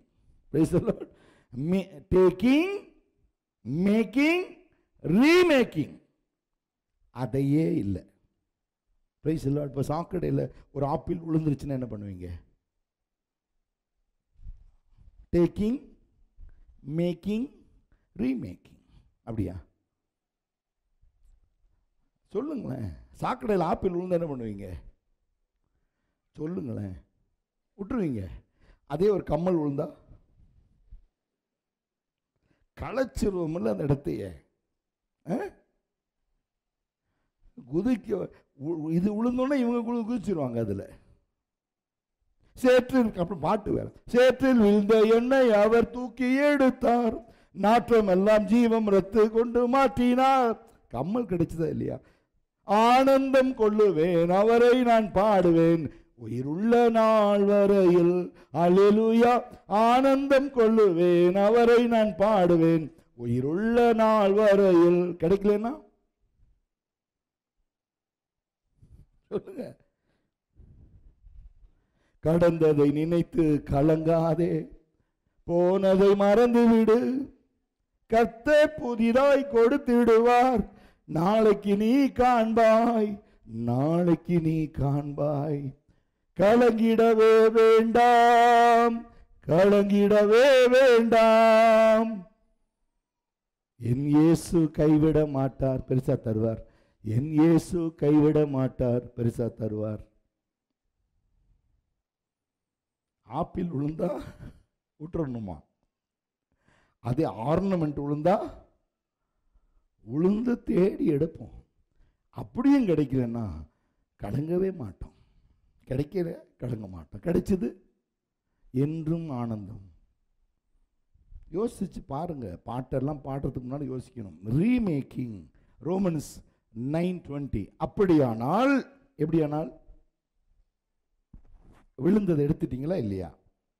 taking making remaking அதையே இல்லை price இல்லை இப்போ சாக்கடையில் ஒரு apple விழுந்துருச்சுன்னா என்ன பண்ணுவீங்க taking making remaking அப்படியா சொல்லுங்களேன் சாக்கடையில் ஆப்பிள் விழுந்தா என்ன பண்ணுவீங்க சொல்லுங்களேன் விட்டுருவீங்க அதே ஒரு கம்மல் விழுந்தா களைச்சிருவோம்ல அந்த இடத்தையே ஆ? குதிக்க உ- இது விழுந்தோன்னே இவங்க குதி குதிச்சிருவாங்க அதில் சேற்றில் அப்புறம் பாட்டு வேற சேற்றில் விழுந்த எண்ணெய் அவர் தூக்கி எடுத்தார் நாற்றம் எல்லாம் ஜீவம் ரத்து கொண்டு மாற்றினார் கம்மல் கிடைச்சதா இல்லையா ஆனந்தம் கொள்ளுவேன் அவரை நான் பாடுவேன் உயிருள்ள நாள் வரையில் அல்லேலூயா ஆனந்தம் கொள்ளுவேன் அவரை நான் பாடுவேன் உயிருள்ள நாள் வரையில் கிடைக்கலன்னா சொல்லுங்க கடந்ததை நினைத்து கலங்காதே போனதை மறந்து விடு கர்த்தர் புதிதாய் கொடுத்திடுவார் நாளைக்கு நீ காண்பாய் நாளைக்கு நீ காண்பாய் கலங்கிடவே வேண்டாம் கலங்கிடவே வேண்டாம் என் இயேசு கைவிட மாட்டார் பெருசா தருவார் என் இயேசு கைவிட மாட்டார் பெருசா தருவார் ஆப்பிள் விழுந்தா விட்டுறணுமா அதே ஆர்னமெண்ட் விழுந்தா உளுந்து தேடி எடுப்போம் அப்படியும் கிடைக்கலன்னா கலங்கவே மாட்டோம் கிடைக்கல கலங்க மாட்டோம் கிடைச்சது என்றும் ஆனந்தம் யோசிச்சு பாருங்க பாட்டெல்லாம் பாடுறதுக்கு முன்னாடி யோசிக்கணும் ரீமேக்கிங் ரோமன்ஸ் நைன் டுவெண்ட்டி அப்படியானால் எப்படியானால் விழுந்ததை எடுத்துட்டீங்களா இல்லையா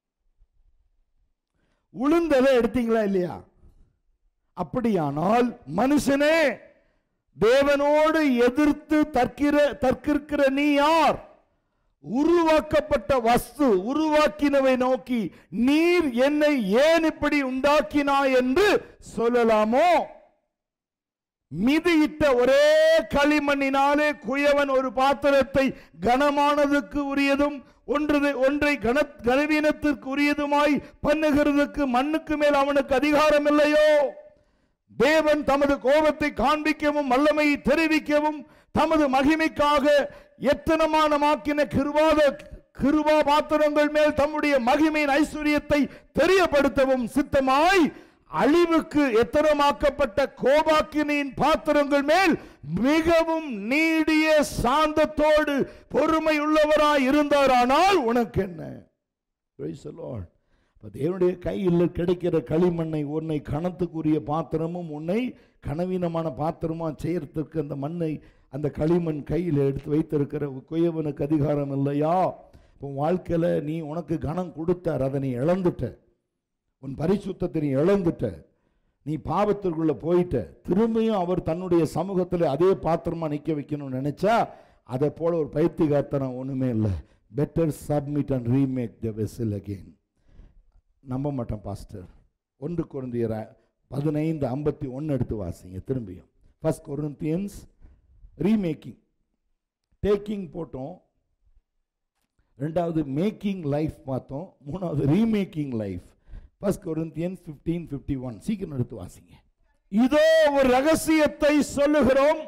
உளுந்ததை எடுத்தீங்களா இல்லையா அப்படியானால் மனுஷனே தேவனோடு எதிர்த்து தற்கிற தற்கிருக்கிற நீ யார் உருவாக்கப்பட்ட வஸ்து உருவாக்கினவை நோக்கி நீர் என்னை ஏன் இப்படி உண்டாக்கினாய் என்று சொல்லலாமோ மிதியிட்ட ஒரே களிமண்ணினாலே குயவன் ஒரு பாத்திரத்தை கனமானதுக்கு உரியதும் ஒன்று ஒன்றை கன கனவீனத்திற்கு உரியதுமாய் பண்ணுகிறதுக்கு மண்ணுக்கு மேல் அவனுக்கு அதிகாரம் இல்லையோ தேவன் தமது கோபத்தை காண்பிக்கவும் வல்லமையை தெரிவிக்கவும் தமது மகிமைக்காக எத்தனமானமாக்கின கிருவாத கிருபா பாத்திரங்கள் மேல் தம்முடைய மகிமையின் ஐஸ்வர்யத்தை தெரியப்படுத்தவும் சித்தமாய் அழிவுக்கு எத்தனமாக்கப்பட்ட கோபாக்கினியின் பாத்திரங்கள் மேல் மிகவும் நீடிய சாந்தத்தோடு பொறுமை உள்ளவராய் இருந்தாரானால் உனக்கு என்ன Praise the Lord. அப்ப தேவனுடைய கையில் கிடைக்கிற களிமண்ணை உன்னை கணத்துக்குரிய பாத்திரமும் உன்னை கனவீனமான பாத்திரமா செய்யறதுக்கு அந்த மண்ணை அந்த களிமண் கையில் எடுத்து வைத்திருக்கிற குயவனுக்கு அதிகாரம் இல்லையா இப்போ வாழ்க்கையில் நீ உனக்கு கனம் கொடுத்தார் அதை நீ இழந்துட்ட உன் பரிசுத்தத்தை நீ இழந்துட்ட நீ பாவத்திற்குள்ள போயிட்ட திரும்பியும் அவர் தன்னுடைய சமூகத்தில் அதே பாத்திரமா நிற்க வைக்கணும்னு நினைச்சா அதை போல ஒரு பைத்தியகார்த்தனம் ஒண்ணுமே இல்லை better submit and remake the vessel again நம்ப மாட்டேன் பாஸ்டர் ஒன்று குருந்தியர பதினைந்து ஐம்பத்தி ஒன்று எடுத்து வாசிங்க திரும்பியும் ஃபர்ஸ்ட் கொரிந்தியன்ஸ் ரீமேக்கிங் டேக்கிங் போட்டோம் ரெண்டாவது மேக்கிங் லைஃப் பார்த்தோம் மூணாவது remaking life first Corinthians fifteen fifty one சீக்கிரம் எடுத்து வாசிங்க இதோ ஒரு ரகசியத்தை சொல்லுகிறோம்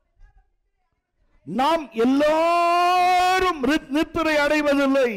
நாம் எல்லாரும் ரி- நித்திரை அடைவதில்லை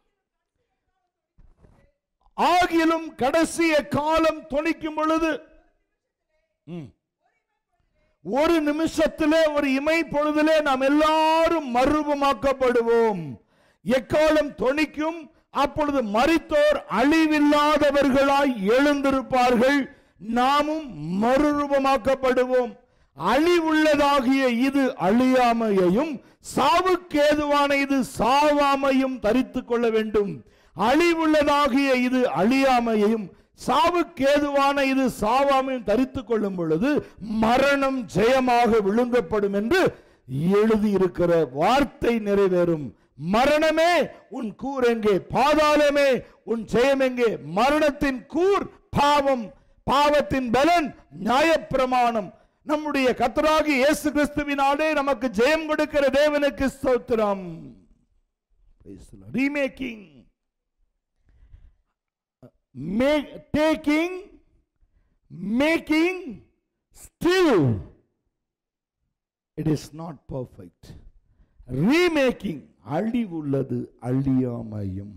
ஆகிலும் கடைசிய காலம் துணிக்கும் பொழுது ம். ஒரு நிமிஷத்திலே ஒரு இமை பொழுதிலே நாம் எல்லாரும் மறுபமாக்கப்படுவோம் எக்காலம் தொனிக்கும் அப்பொழுது மரித்தோர் அழிவில்லாதவர்களாய் எழுந்திருப்பார்கள் நாமும் மறுரூபமாக்கப்படுவோம் அழிவுள்ளதாகிய இது அழியாமையையும் சாவுக்கேதுவான இது சாவாமையும் தரித்துக் கொள்ள வேண்டும் அழிவுள்ளதாகிய இது அழியாமையையும் சாவுக்கேதுவான இது சாவாமையும் தரித்துக் கொள்ளும் பொழுது மரணம் ஜெயமாக விழுங்கப்படும் என்று எழுதியிருக்கிற வார்த்தை நிறைவேறும் மரணமே உன் கூர் எங்கே பாதாளமே உன் ஜெயம் எங்கே மரணத்தின் கூர் பாவம் பாவத்தின் பலன் நியாயப்பிரமாணம் நம்முடைய கத்தராகி இயேசு கிறிஸ்துவினாலே நமக்கு ஜெயம் கொடுக்கிற தேவனுக்கு ஸ்தோத்திரம் remaking taking making still it is not perfect remaking அழிவுள்ளது அழியாமையும்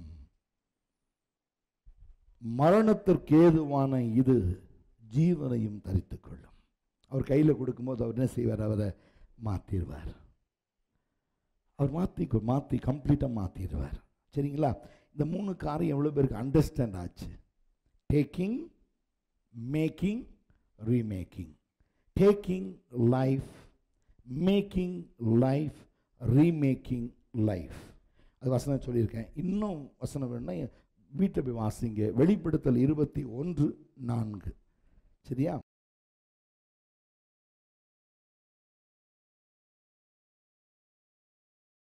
மரணத்திற்கு ஏதுவான இது ஜீவனையும் தரித்துக் கொள்ளும் அவர் கையில் கொடுக்கும்போது அவர் என்ன செய்வார் அவரை மாற்றிடுவார் அவர் மாற்றி மாற்றி கம்ப்ளீட்டாக மாற்றிடுவார் சரிங்களா இந்த மூணு காரியம் எவ்வளோ பேருக்கு அண்டர்ஸ்டாண்ட் ஆச்சு taking making remaking taking life making life remaking life அது வசனம் சொல்லியிருக்கேன் இன்னும் வசனம் வேணும்னா வீட்டை போய் வாசிங்க வெளிப்படுத்தல் இருபத்தி ஒன்று நான்கு சரியா